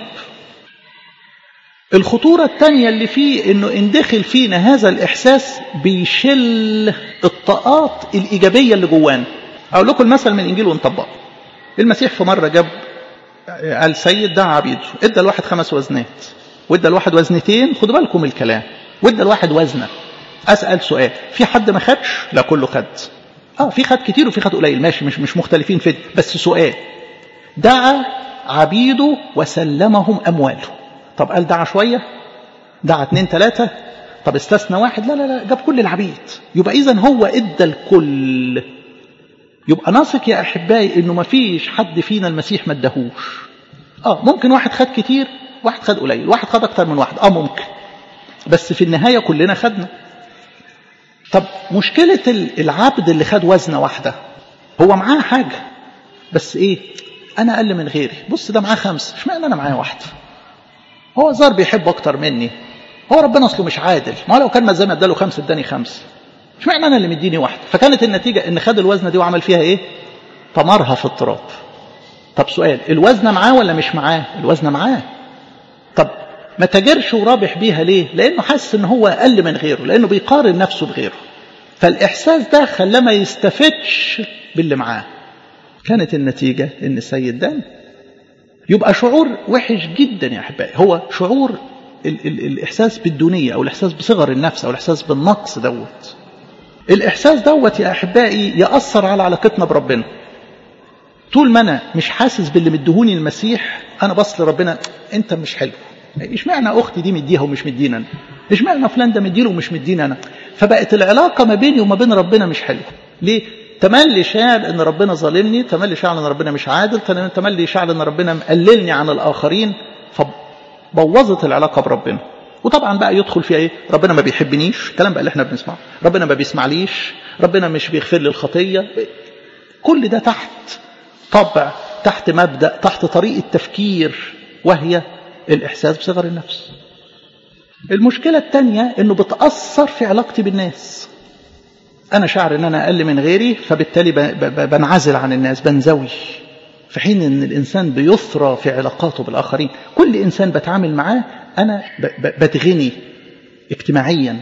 الخطورة الثانية اللي فيه انه ان دخل فينا هذا الاحساس بيشل الطاقات الايجابية اللي جوانا اقول لكم المثل من انجيل ونطبقه المسيح في مرة جاب قال سيد دعا عبيده ادى الواحد خمس وزنات وادى الواحد وزنتين خدوا بالكم الكلام وادى الواحد وزنه اسال سؤال في حد ما خدش لا كله خد اه في خد كتير وفي خد قليل ماشي مش مش مختلفين في دي بس سؤال دعا عبيده وسلمهم امواله طب قال دعا شويه دعا اتنين تلاته طب استثنى واحد لا لا لا جاب كل العبيد يبقى اذا هو ادى الكل يبقى ناثق يا احبائي انه ما فيش حد فينا المسيح ما اداهوش اه ممكن واحد خد كتير واحد خد قليل واحد خد اكتر من واحد اه ممكن بس في النهايه كلنا خدنا طب مشكله العبد اللي خد وزنه واحده هو معاه حاجه بس ايه انا اقل من غيري بص ده معاه خمسه اشمعنى انا معايا واحده هو زار بيحب اكتر مني هو ربنا اصله مش عادل ما لو كان زي ما اداله خمسه اداني خمسه اشمعنى انا اللي مديني واحده فكانت النتيجه ان خد الوزنه دي وعمل فيها ايه طمرها في التراب طب سؤال الوزنه معاه ولا مش معاه الوزنه معاه طب ما تاجرش ورابح بيها ليه لانه حاسس ان هو اقل من غيره لانه بيقارن نفسه بغيره فالاحساس ده خلاه ما يستفدش باللي معاه كانت النتيجه ان السيد دان يبقى شعور وحش جدا يا احبائي هو شعور ال ال الاحساس بالدونيه او الاحساس بصغر النفس او الاحساس بالنقص دوت الاحساس دوت يا احبائي ياثر على علاقتنا بربنا طول ما انا مش حاسس باللي مدهوني المسيح انا بص لربنا انت مش حلو اشمعنى اختي دي مديها ومش مدينا انا اشمعنى فلان ده مديله ومش مدينا انا فبقت العلاقه ما بيني وما بين ربنا مش حلوه ليه تملي شاعر ان ربنا ظالمني تملي شاعر ان ربنا مش عادل تملي شاعر ان ربنا مقللني عن الاخرين فبوظت العلاقه بربنا وطبعا بقى يدخل فيها ايه ربنا ما بيحبنيش الكلام بقى اللي احنا بنسمعه ربنا ما بيسمعليش ربنا مش بيغفر لي الخطيه كل ده تحت طبع تحت مبدا تحت طريقه تفكير وهي الاحساس بصغر النفس المشكله الثانيه انه بتاثر في علاقتي بالناس انا شاعر ان انا اقل من غيري فبالتالي بنعزل عن الناس بنزوي في حين ان الانسان بيثرى في علاقاته بالاخرين كل انسان بتعامل معاه انا بتغني اجتماعيا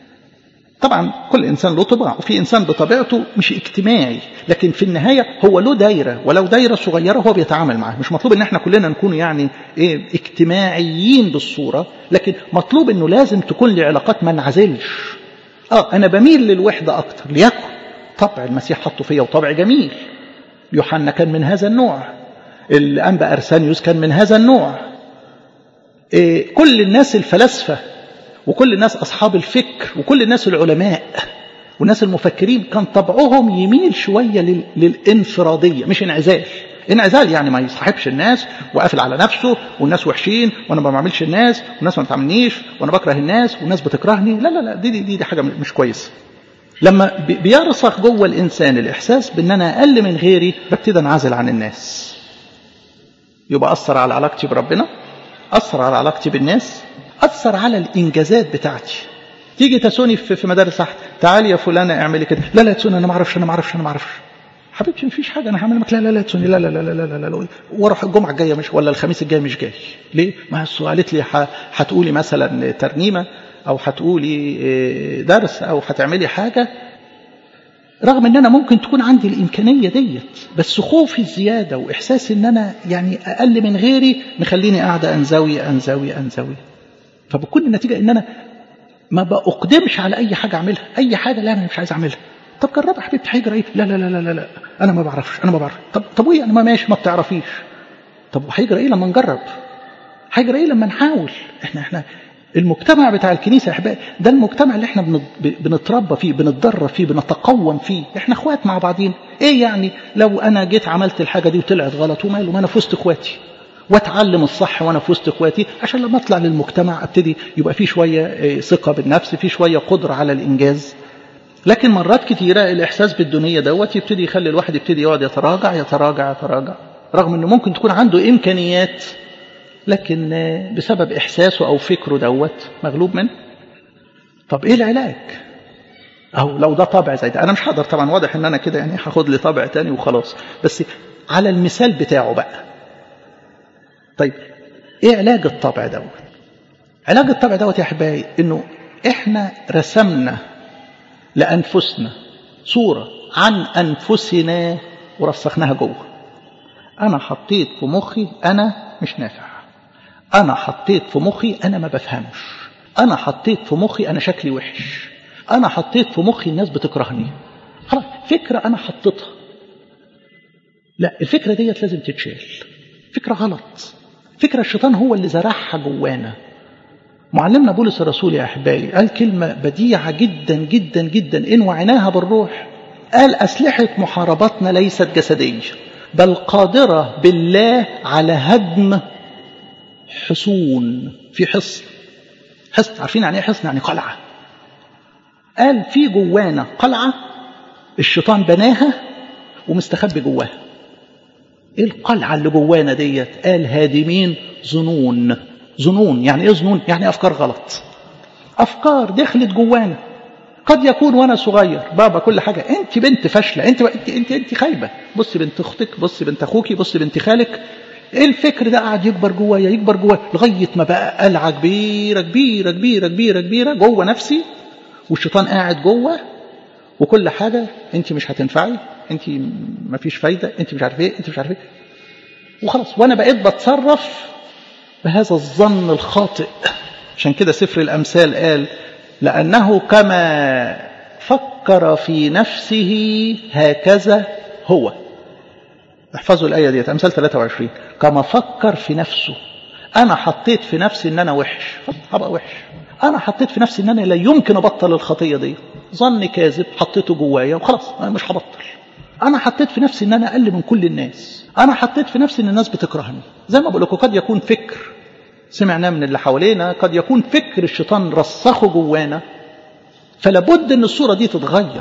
طبعا كل انسان له طباع وفي انسان بطبيعته مش اجتماعي لكن في النهايه هو له دايره ولو دايره صغيره هو بيتعامل معاها مش مطلوب ان احنا كلنا نكون يعني ايه اجتماعيين بالصوره لكن مطلوب انه لازم تكون لي علاقات ما انعزلش اه انا بميل للوحده اكتر ليكن طبع المسيح حطه فيا وطبع جميل يوحنا كان من هذا النوع الانبا ارسانيوس كان من هذا النوع إيه كل الناس الفلاسفه وكل الناس أصحاب الفكر وكل الناس العلماء والناس المفكرين كان طبعهم يميل شوية لل... للانفرادية مش انعزال انعزال يعني ما يصاحبش الناس وقافل على نفسه والناس وحشين وانا ما بعملش الناس والناس ما بتعملنيش وانا بكره الناس والناس بتكرهني لا لا لا دي دي, دي حاجه مش كويسه لما بيرسخ جوه الانسان الاحساس بان انا اقل من غيري ببتدي انعزل عن الناس يبقى اثر على علاقتي بربنا اثر على علاقتي بالناس أثر على الإنجازات بتاعتي تيجي تسوني في مدارس تحت تعالي يا فلانة اعملي كده لا لا تسوني أنا ما أعرفش أنا ما أعرفش أنا ما أعرفش حبيبتي مفيش حاجة أنا هعمل لك لا لا لا تسوني لا لا لا لا لا لا, لا. واروح الجمعة الجاية مش ولا الخميس الجاي مش جاي ليه؟ ما قالت لي هتقولي مثلا ترنيمة أو هتقولي درس أو هتعملي حاجة رغم ان انا ممكن تكون عندي الامكانيه ديت بس خوفي الزياده واحساسي ان انا يعني اقل من غيري مخليني قاعده انزوي انزوي انزوي فبكون النتيجة ان انا ما بأقدمش على اي حاجة اعملها اي حاجة لا انا مش عايز اعملها طب جرب يا حبيبتي هيجرى ايه لا لا لا لا لا انا ما بعرفش انا ما بعرف طب طب وايه انا ما ماشي ما بتعرفيش طب هيجرى ايه لما نجرب هيجرى ايه لما نحاول احنا احنا المجتمع بتاع الكنيسه يا احبائي ده المجتمع اللي احنا بنتربى فيه بنتدرب فيه بنتقوم فيه احنا اخوات مع بعضين ايه يعني لو انا جيت عملت الحاجه دي وطلعت غلط وماله ما انا في وسط اخواتي واتعلم الصح وانا في وسط اخواتي عشان لما اطلع للمجتمع ابتدي يبقى في شويه ثقه بالنفس في شويه قدره على الانجاز لكن مرات كتيره الاحساس بالدونيه دوت يبتدي يخلي الواحد يبتدي يقعد يتراجع يتراجع يتراجع رغم انه ممكن تكون عنده امكانيات لكن بسبب احساسه او فكره دوت مغلوب منه طب ايه العلاج أو لو ده طبع زي ده أنا مش هقدر طبعا واضح إن أنا كده يعني هاخد لي طبع تاني وخلاص بس على المثال بتاعه بقى طيب إيه علاج الطبع دوت علاج الطبع دوت يا أحبائي إنه إحنا رسمنا لأنفسنا صورة عن أنفسنا ورسخناها جوه أنا حطيت في مخي أنا مش نافع أنا حطيت في مخي أنا ما بفهمش أنا حطيت في مخي أنا شكلي وحش أنا حطيت في مخي الناس بتكرهني خلاص فكرة أنا حطيتها لا الفكرة ديت لازم تتشال فكرة غلط فكرة الشيطان هو اللي زرعها جوانا معلمنا بولس الرسول يا أحبائي قال كلمة بديعة جدا جدا جدا إن وعناها بالروح قال أسلحة محاربتنا ليست جسدية بل قادرة بالله على هدم حصون في حصن حصن عارفين يعني ايه حصن يعني قلعة قال في جوانا قلعة الشيطان بناها ومستخبي جواها ايه القلعة اللي جوانا ديت قال هادمين ظنون ظنون يعني ايه ظنون يعني افكار غلط افكار دخلت جوانا قد يكون وانا صغير بابا كل حاجه انت بنت فاشله انت انت انت, انت خايبه بصي بنت اختك بصي بنت اخوكي بصي بنت خالك ايه الفكر ده قاعد يكبر جوايا يكبر جوايا لغايه ما بقى قلعه كبيره كبيره كبيره كبيره كبيره جوه نفسي والشيطان قاعد جوه وكل حاجه انت مش هتنفعي انت ما فيش فايده انت مش عارف ايه انت مش عارف ايه وخلاص وانا بقيت بتصرف بهذا الظن الخاطئ عشان كده سفر الامثال قال لأنه كما فكر في نفسه هكذا هو احفظوا الآية دي أمثال 23 كما فكر في نفسه أنا حطيت في نفسي إن أنا وحش هبقى وحش أنا حطيت في نفسي إن أنا لا يمكن أبطل الخطية دي ظن كاذب حطيته جوايا وخلاص أنا مش هبطل أنا حطيت في نفسي إن أنا أقل من كل الناس أنا حطيت في نفسي إن الناس بتكرهني زي ما بقول لكم قد يكون فكر سمعناه من اللي حوالينا قد يكون فكر الشيطان رسخه جوانا فلابد ان الصورة دي تتغير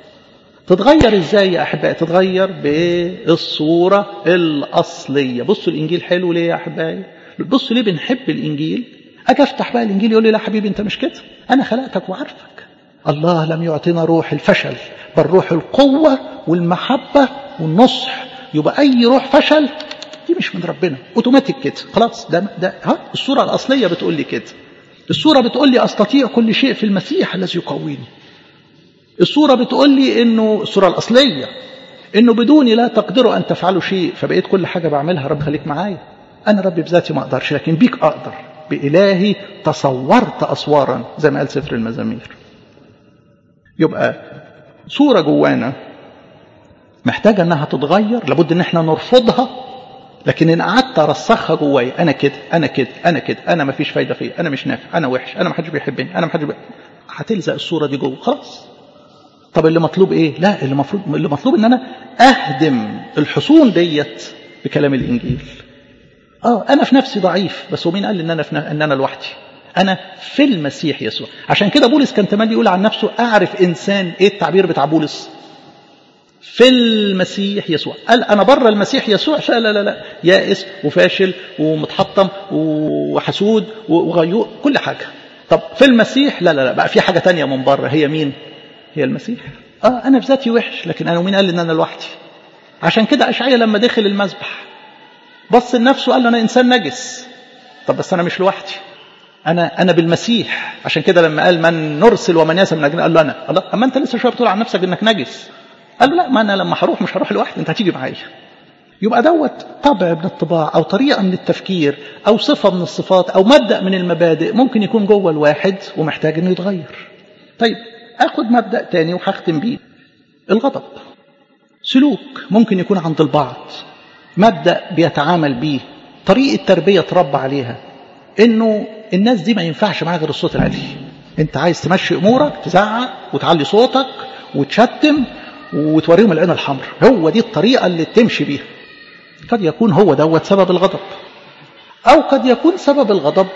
تتغير ازاي يا احبائي تتغير بالصورة الاصلية بصوا الانجيل حلو ليه يا احبائي بصوا ليه بنحب الانجيل اجي افتح بقى الانجيل يقول لي لا حبيبي انت مش كده انا خلقتك وعارفك الله لم يعطينا روح الفشل بل روح القوة والمحبة والنصح يبقى اي روح فشل دي مش من ربنا اوتوماتيك كده خلاص ده ده ها الصوره الاصليه بتقول لي كده الصوره بتقول لي استطيع كل شيء في المسيح الذي يقويني الصوره بتقول لي انه الصوره الاصليه انه بدوني لا تقدروا ان تفعلوا شيء فبقيت كل حاجه بعملها رب خليك معايا انا ربي بذاتي ما اقدرش لكن بيك اقدر بالهي تصورت اسوارا زي ما قال سفر المزامير يبقى صوره جوانا محتاجه انها تتغير لابد ان احنا نرفضها لكن ان قعدت ارسخها جوايا انا كده انا كده انا كده انا ما فيش فايده فيا انا مش نافع انا وحش انا ما حدش بيحبني انا ما حدش بي... هتلزق الصوره دي جوه خلاص طب اللي مطلوب ايه لا اللي مطلوب اللي مطلوب ان انا اهدم الحصون ديت بكلام الانجيل اه انا في نفسي ضعيف بس هو مين قال ان انا في ن... ان انا لوحدي انا في المسيح يسوع عشان كده بولس كان تملي يقول عن نفسه اعرف انسان ايه التعبير بتاع بولس في المسيح يسوع قال انا بره المسيح يسوع لا لا لا لا يائس وفاشل ومتحطم وحسود وغيور كل حاجه طب في المسيح لا لا لا بقى في حاجه تانية من بره هي مين هي المسيح اه انا في ذاتي وحش لكن انا ومين قال ان انا لوحدي عشان كده اشعيا لما دخل المذبح بص لنفسه قال له انا انسان نجس طب بس انا مش لوحدي انا انا بالمسيح عشان كده لما قال من نرسل ومن يسم نجنا قال له انا الله اما انت لسه شويه بتقول عن نفسك انك نجس قال له لا ما انا لما هروح مش هروح لوحدي انت هتيجي معايا يبقى دوت طبع من الطباع او طريقه من التفكير او صفه من الصفات او مبدا من المبادئ ممكن يكون جوه الواحد ومحتاج انه يتغير طيب اخد مبدا تاني وهختم بيه الغضب سلوك ممكن يكون عند البعض مبدا بيتعامل بيه طريقه تربيه تربى عليها انه الناس دي ما ينفعش معاها غير الصوت العالي انت عايز تمشي امورك تزعق وتعلي صوتك وتشتم وتوريهم العين الحمراء هو دي الطريقة اللي تمشي بيها قد يكون هو دوت سبب الغضب أو قد يكون سبب الغضب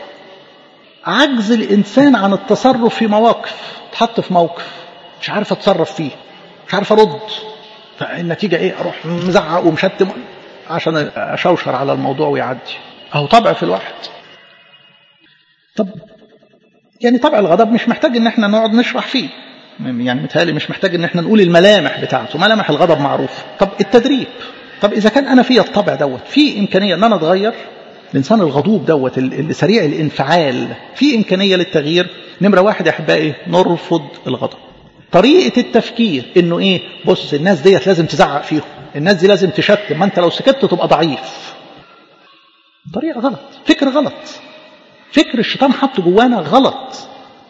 عجز الإنسان عن التصرف في مواقف تحط في موقف مش عارف أتصرف فيه مش عارف أرد فالنتيجة إيه أروح مزعق ومشتم عشان أشوشر على الموضوع ويعدي أهو طبع في الواحد طب يعني طبع الغضب مش محتاج إن احنا نقعد نشرح فيه يعني متهيألي مش محتاج ان احنا نقول الملامح بتاعته ملامح الغضب معروفة طب التدريب طب اذا كان انا فيا الطبع دوت في امكانية ان انا اتغير الانسان الغضوب دوت اللي سريع الانفعال في امكانية للتغيير نمرة واحد يا احبائي نرفض الغضب طريقة التفكير انه ايه بص الناس ديت لازم تزعق فيهم الناس دي لازم تشتم ما انت لو سكت تبقى ضعيف طريقة غلط فكر غلط فكر الشيطان حط جوانا غلط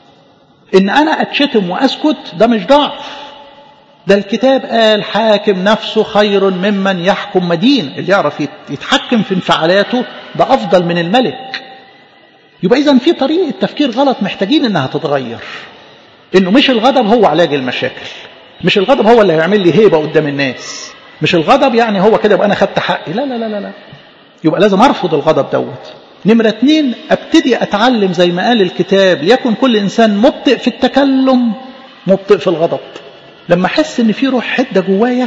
ان انا اتشتم واسكت ده مش ضعف ده الكتاب قال حاكم نفسه خير ممن يحكم مدين اللي يعرف يتحكم في انفعالاته ده افضل من الملك يبقى اذا في طريقه تفكير غلط محتاجين انها تتغير انه مش الغضب هو علاج المشاكل مش الغضب هو اللي هيعمل لي هيبه قدام الناس مش الغضب يعني هو كده يبقى انا خدت حقي لا لا لا لا لا يبقى لازم ارفض الغضب دوت نمرة اتنين ابتدي اتعلم زي ما قال الكتاب ليكن كل انسان مبطئ في التكلم مبطئ في الغضب لما احس ان في روح حده جوايا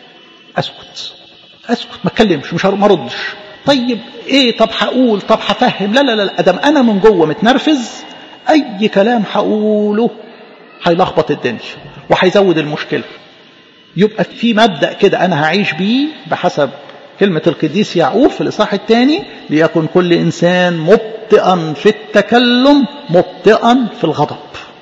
اسكت اسكت ما اتكلمش مش ما اردش طيب ايه طب هقول طب هفهم لا لا لا ادم انا من جوه متنرفز اي كلام هقوله هيلخبط الدنيا وهيزود المشكله يبقى في مبدا كده انا هعيش بيه بحسب كلمة القديس يعقوب في الإصحاح الثاني ليكن كل إنسان مبطئا في التكلم مبطئا في الغضب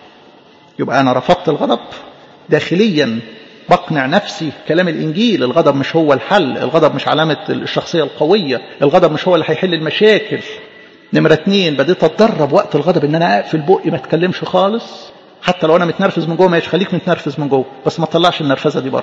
يبقى أنا رفضت الغضب داخليا بقنع نفسي كلام الإنجيل الغضب مش هو الحل الغضب مش علامة الشخصية القوية الغضب مش هو اللي هيحل المشاكل نمرة اتنين بديت أتدرب وقت الغضب إن أنا أقفل بقي ما أتكلمش خالص حتى لو أنا متنرفز من جوه ماشي خليك متنرفز من جوه بس ما تطلعش النرفزة دي بره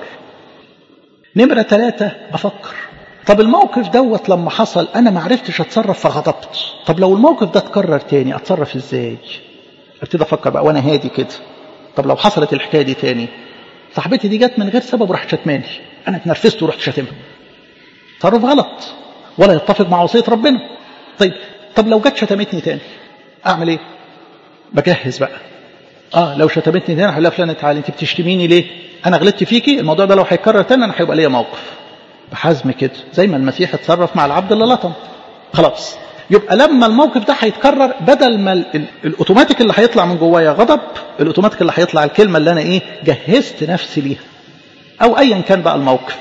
نمرة ثلاثة أفكر طب الموقف دوت لما حصل أنا ما عرفتش أتصرف فغضبت طب لو الموقف ده اتكرر تاني أتصرف إزاي ابتدي أفكر بقى وأنا هادي كده طب لو حصلت الحكاية دي تاني صاحبتي دي جت من غير سبب وراحت شتماني أنا اتنرفزت ورحت شاتمها تصرف غلط ولا يتفق مع وصية ربنا طيب طب لو جت شتمتني تاني أعمل إيه بجهز بقى اه لو شتمتني تاني هقول لها فلانة تعالي انت بتشتميني ليه انا غلطت فيكي الموضوع ده لو هيتكرر تاني انا هيبقى ليا موقف بحزم كده زي ما المسيح اتصرف مع العبد اللي لطم خلاص يبقى لما الموقف ده هيتكرر بدل ما الاوتوماتيك اللي هيطلع من جوايا غضب الاوتوماتيك اللي هيطلع الكلمه اللي انا ايه جهزت نفسي ليها او ايا كان بقى الموقف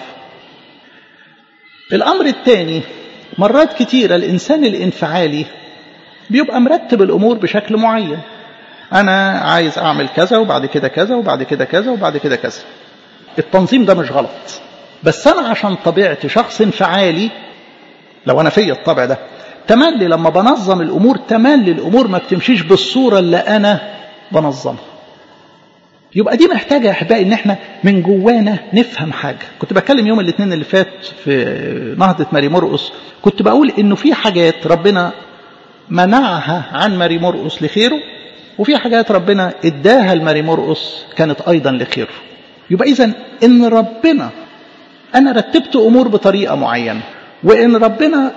الامر الثاني مرات كتيرة الانسان الانفعالي بيبقى مرتب الامور بشكل معين انا عايز اعمل كذا وبعد كده كذا وبعد كده كذا وبعد كده كذا التنظيم ده مش غلط بس انا عشان طبيعتي شخص انفعالي لو انا فيا الطبع ده تملي لما بنظم الامور تملي الامور ما بتمشيش بالصوره اللي انا بنظمها يبقى دي محتاجه يا احبائي ان احنا من جوانا نفهم حاجه كنت بتكلم يوم الاثنين اللي فات في نهضه ماري مرقس كنت بقول انه في حاجات ربنا منعها عن ماري مرقس لخيره وفي حاجات ربنا اداها لماري مرقس كانت ايضا لخيره يبقى اذا ان ربنا انا رتبت امور بطريقه معينه وان ربنا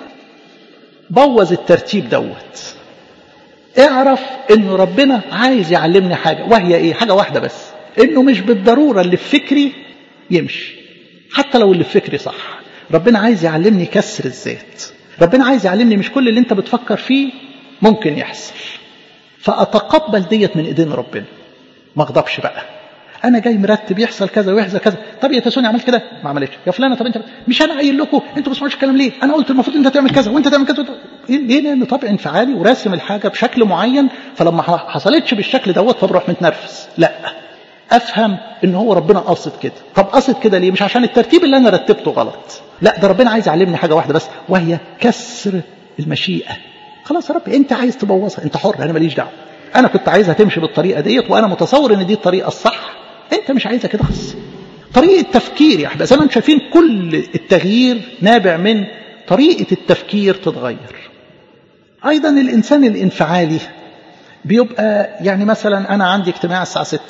بوظ الترتيب دوت اعرف ان ربنا عايز يعلمني حاجه وهي ايه حاجه واحده بس انه مش بالضروره اللي في فكري يمشي حتى لو اللي في فكري صح ربنا عايز يعلمني كسر الذات ربنا عايز يعلمني مش كل اللي انت بتفكر فيه ممكن يحصل فاتقبل ديت من ايدين ربنا ما اغضبش بقى انا جاي مرتب يحصل كذا ويحصل كذا طب يا تسوني عملت كده ما عملتش يا فلانه طب انت مش انا قايل لكم انتوا ما بتسمعوش الكلام ليه انا قلت المفروض انت تعمل كذا وانت تعمل كذا ليه لان طبع انفعالي وراسم الحاجه بشكل معين فلما حصلتش بالشكل دوت فبروح متنرفز لا افهم ان هو ربنا قاصد كده طب قاصد كده ليه مش عشان الترتيب اللي انا رتبته غلط لا ده ربنا عايز يعلمني حاجه واحده بس وهي كسر المشيئه خلاص يا رب انت عايز تبوظها انت حر انا ماليش دعوه انا كنت عايزها تمشي بالطريقه ديت وانا متصور ان دي الطريقه الصح انت مش عايزها كده خالص طريقه تفكير يا احباب زي ما انتم شايفين كل التغيير نابع من طريقه التفكير تتغير ايضا الانسان الانفعالي بيبقى يعني مثلا انا عندي اجتماع الساعه 6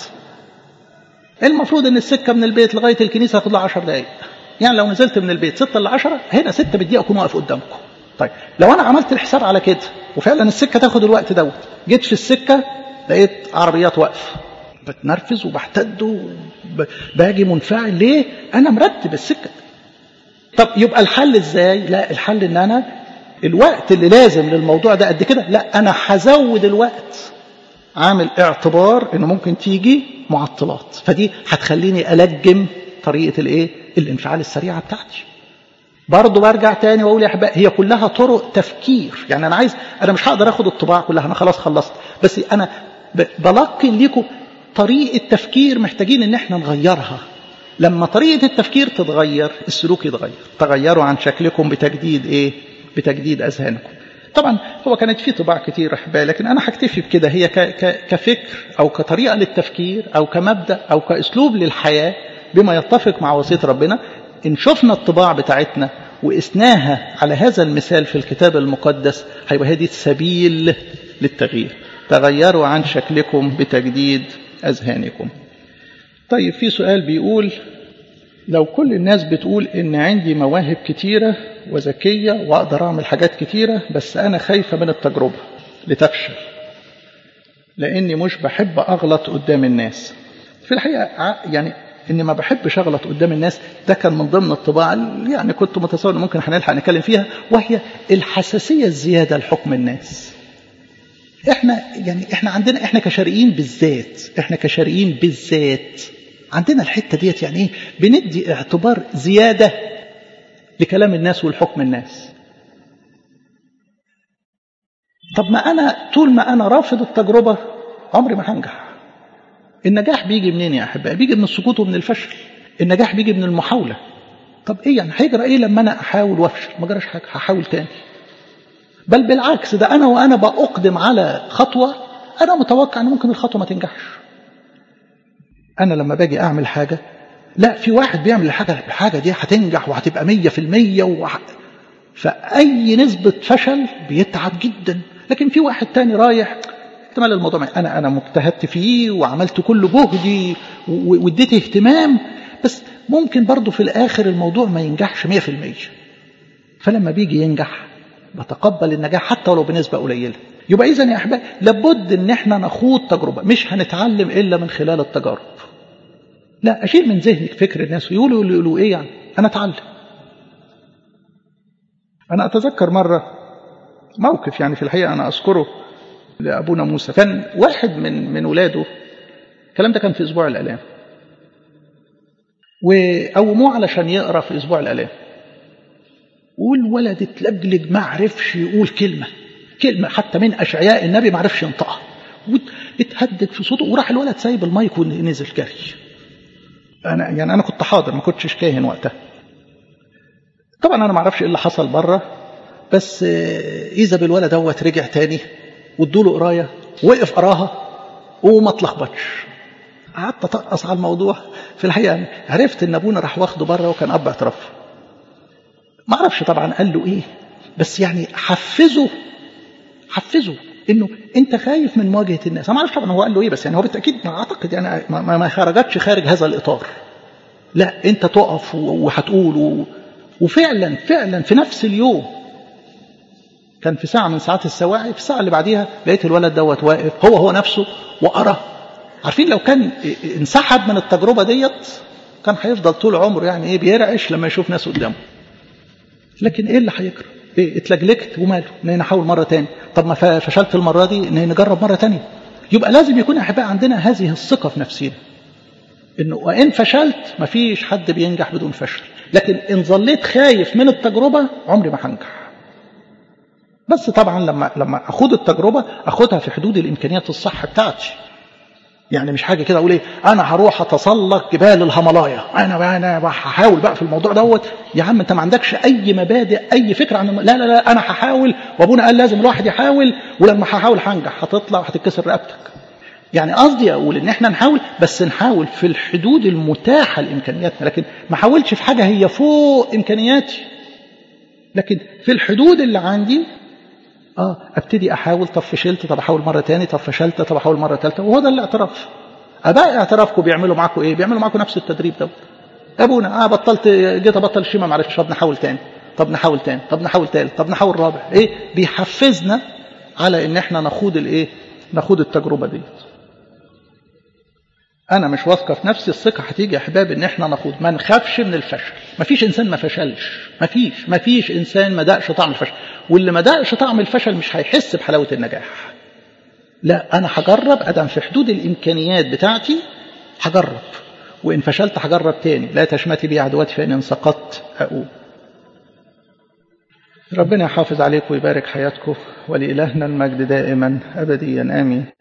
المفروض ان السكه من البيت لغايه الكنيسه هاخد لها 10 دقائق يعني لو نزلت من البيت 6 ل 10 هنا 6 بالدقيقه اكون واقف قدامكم طيب لو انا عملت الحساب على كده وفعلا السكه تاخد الوقت دوت جيت في السكه لقيت عربيات واقفه بتنرفز وبحتد وباجي منفعل ليه انا مرتب السكه طب يبقى الحل ازاي لا الحل ان انا الوقت اللي لازم للموضوع ده قد كده لا انا هزود الوقت عامل اعتبار انه ممكن تيجي معطلات فدي هتخليني ألجم طريقة الايه الانفعال السريعة بتاعتي برضه برجع تاني واقول يا احبائي هي كلها طرق تفكير يعني انا عايز انا مش هقدر اخد الطباع كلها انا خلاص خلصت بس انا بلقن ليكم طريقة تفكير محتاجين ان احنا نغيرها لما طريقة التفكير تتغير السلوك يتغير تغيروا عن شكلكم بتجديد ايه بتجديد اذهانكم طبعا هو كانت في طباع كتير احبائي لكن انا هكتفي بكده هي ك ك كفكر او كطريقه للتفكير او كمبدا او كاسلوب للحياه بما يتفق مع وصيه ربنا ان شفنا الطباع بتاعتنا وقسناها على هذا المثال في الكتاب المقدس هيبقى هذه السبيل للتغيير تغيروا عن شكلكم بتجديد اذهانكم طيب في سؤال بيقول لو كل الناس بتقول ان عندي مواهب كتيره وذكية وأقدر أعمل حاجات كتيرة بس أنا خايفة من التجربة لتفشل لأني مش بحب أغلط قدام الناس في الحقيقة يعني إني ما بحبش أغلط قدام الناس ده كان من ضمن الطباع يعني كنت متصور ممكن هنلحق نتكلم فيها وهي الحساسية الزيادة لحكم الناس احنا يعني احنا عندنا احنا كشرقيين بالذات احنا كشرقيين بالذات عندنا الحته ديت يعني ايه بندي اعتبار زياده لكلام الناس والحكم الناس طب ما أنا طول ما أنا رافض التجربة عمري ما هنجح النجاح بيجي منين يا أحبائي بيجي من السقوط ومن الفشل النجاح بيجي من المحاولة طب إيه يعني هيجرى إيه لما أنا أحاول وأفشل ما جراش حاجة هحاول تاني بل بالعكس ده أنا وأنا بأقدم على خطوة أنا متوقع أن ممكن الخطوة ما تنجحش أنا لما باجي أعمل حاجة لا في واحد بيعمل الحاجة الحاجة دي هتنجح وهتبقى مية في المية وح... فأي نسبة فشل بيتعب جدا لكن في واحد تاني رايح احتمال الموضوع أنا أنا مجتهدت فيه وعملت كل جهدي واديت اهتمام بس ممكن برضه في الآخر الموضوع ما ينجحش مية في المية فلما بيجي ينجح بتقبل النجاح حتى ولو بنسبة قليلة يبقى إذا يا أحباب لابد إن احنا نخوض تجربة مش هنتعلم إلا من خلال التجارب لا أشيل من ذهنك فكر الناس ويقولوا يقولوا إيه يعني أنا أتعلم أنا أتذكر مرة موقف يعني في الحقيقة أنا أذكره لأبونا موسى كان واحد من من ولاده الكلام ده كان في أسبوع الآلام وقوموه علشان يقرأ في أسبوع الآلام والولد اتلجلج ما عرفش يقول كلمة كلمة حتى من أشعياء النبي ما عرفش ينطقها واتهدد في صوته وراح الولد سايب المايك ونزل جري انا يعني انا كنت حاضر ما كنتش كاهن وقتها طبعا انا ما اعرفش ايه اللي حصل بره بس اذا بالولد دوت رجع تاني وادوا له قرايه وقف قراها وما اتلخبطش قعدت اتقص على الموضوع في الحقيقه عرفت ان ابونا راح واخده بره وكان اب اعتراف ما اعرفش طبعا قال له ايه بس يعني حفزه حفزه انه انت خايف من مواجهه الناس انا ما اعرفش طبعا هو قال له ايه بس يعني هو بالتاكيد ما اعتقد يعني ما, ما خرجتش خارج هذا الاطار لا انت تقف وهتقول و... وفعلا فعلا في نفس اليوم كان في ساعه من ساعات السواعي في الساعه اللي بعديها لقيت الولد دوت واقف هو هو نفسه وقرا عارفين لو كان انسحب من التجربه ديت كان هيفضل طول عمره يعني ايه بيرعش لما يشوف ناس قدامه لكن ايه اللي هيجرى ايه اتلجلجت وماله ان نحاول مره تاني طب ما فشلت المره دي ان نجرب مره تانية يبقى لازم يكون يا احبائي عندنا هذه الثقه في نفسنا انه وان فشلت مفيش حد بينجح بدون فشل لكن ان ظليت خايف من التجربه عمري ما هنجح بس طبعا لما لما اخد التجربه اخدها في حدود الامكانيات الصح بتاعتي يعني مش حاجه كده اقول ايه انا هروح اتسلق جبال الهيمالايا انا انا هحاول بقى في الموضوع دوت يا عم انت ما عندكش اي مبادئ اي فكره عن الم... لا لا لا انا هحاول وابونا قال لازم الواحد يحاول ولما هحاول هنجح هتطلع وهتتكسر رقبتك يعني قصدي اقول ان احنا نحاول بس نحاول في الحدود المتاحه لامكانياتنا لكن ما حاولش في حاجه هي فوق امكانياتي لكن في الحدود اللي عندي اه ابتدي احاول طب فشلت طب احاول مره تاني طب فشلت طب احاول مره ثالثه وهو ده الاعتراف اباء اعترافكم بيعملوا معاكم ايه بيعملوا معاكم نفس التدريب ده ابونا اه بطلت جيت ابطل الشيمه ما عرفتش طب نحاول تاني طب نحاول تاني طب نحاول ثالث طب نحاول رابع ايه بيحفزنا على ان احنا نخوض الايه نخوض التجربه ديت انا مش واثقه في نفسي الثقه هتيجي يا احباب ان احنا نخوض ما نخافش من الفشل ما فيش انسان ما فشلش ما فيش ما فيش انسان ما دقش طعم الفشل واللي ما دقش طعم الفشل مش هيحس بحلاوه النجاح لا أنا هجرب أدم في حدود الإمكانيات بتاعتي هجرب وإن فشلت هجرب تاني لا تشمتي بي عدواتي فإن سقطت أقوم ربنا يحافظ عليكم ويبارك حياتكم ولإلهنا المجد دائما أبديا آمين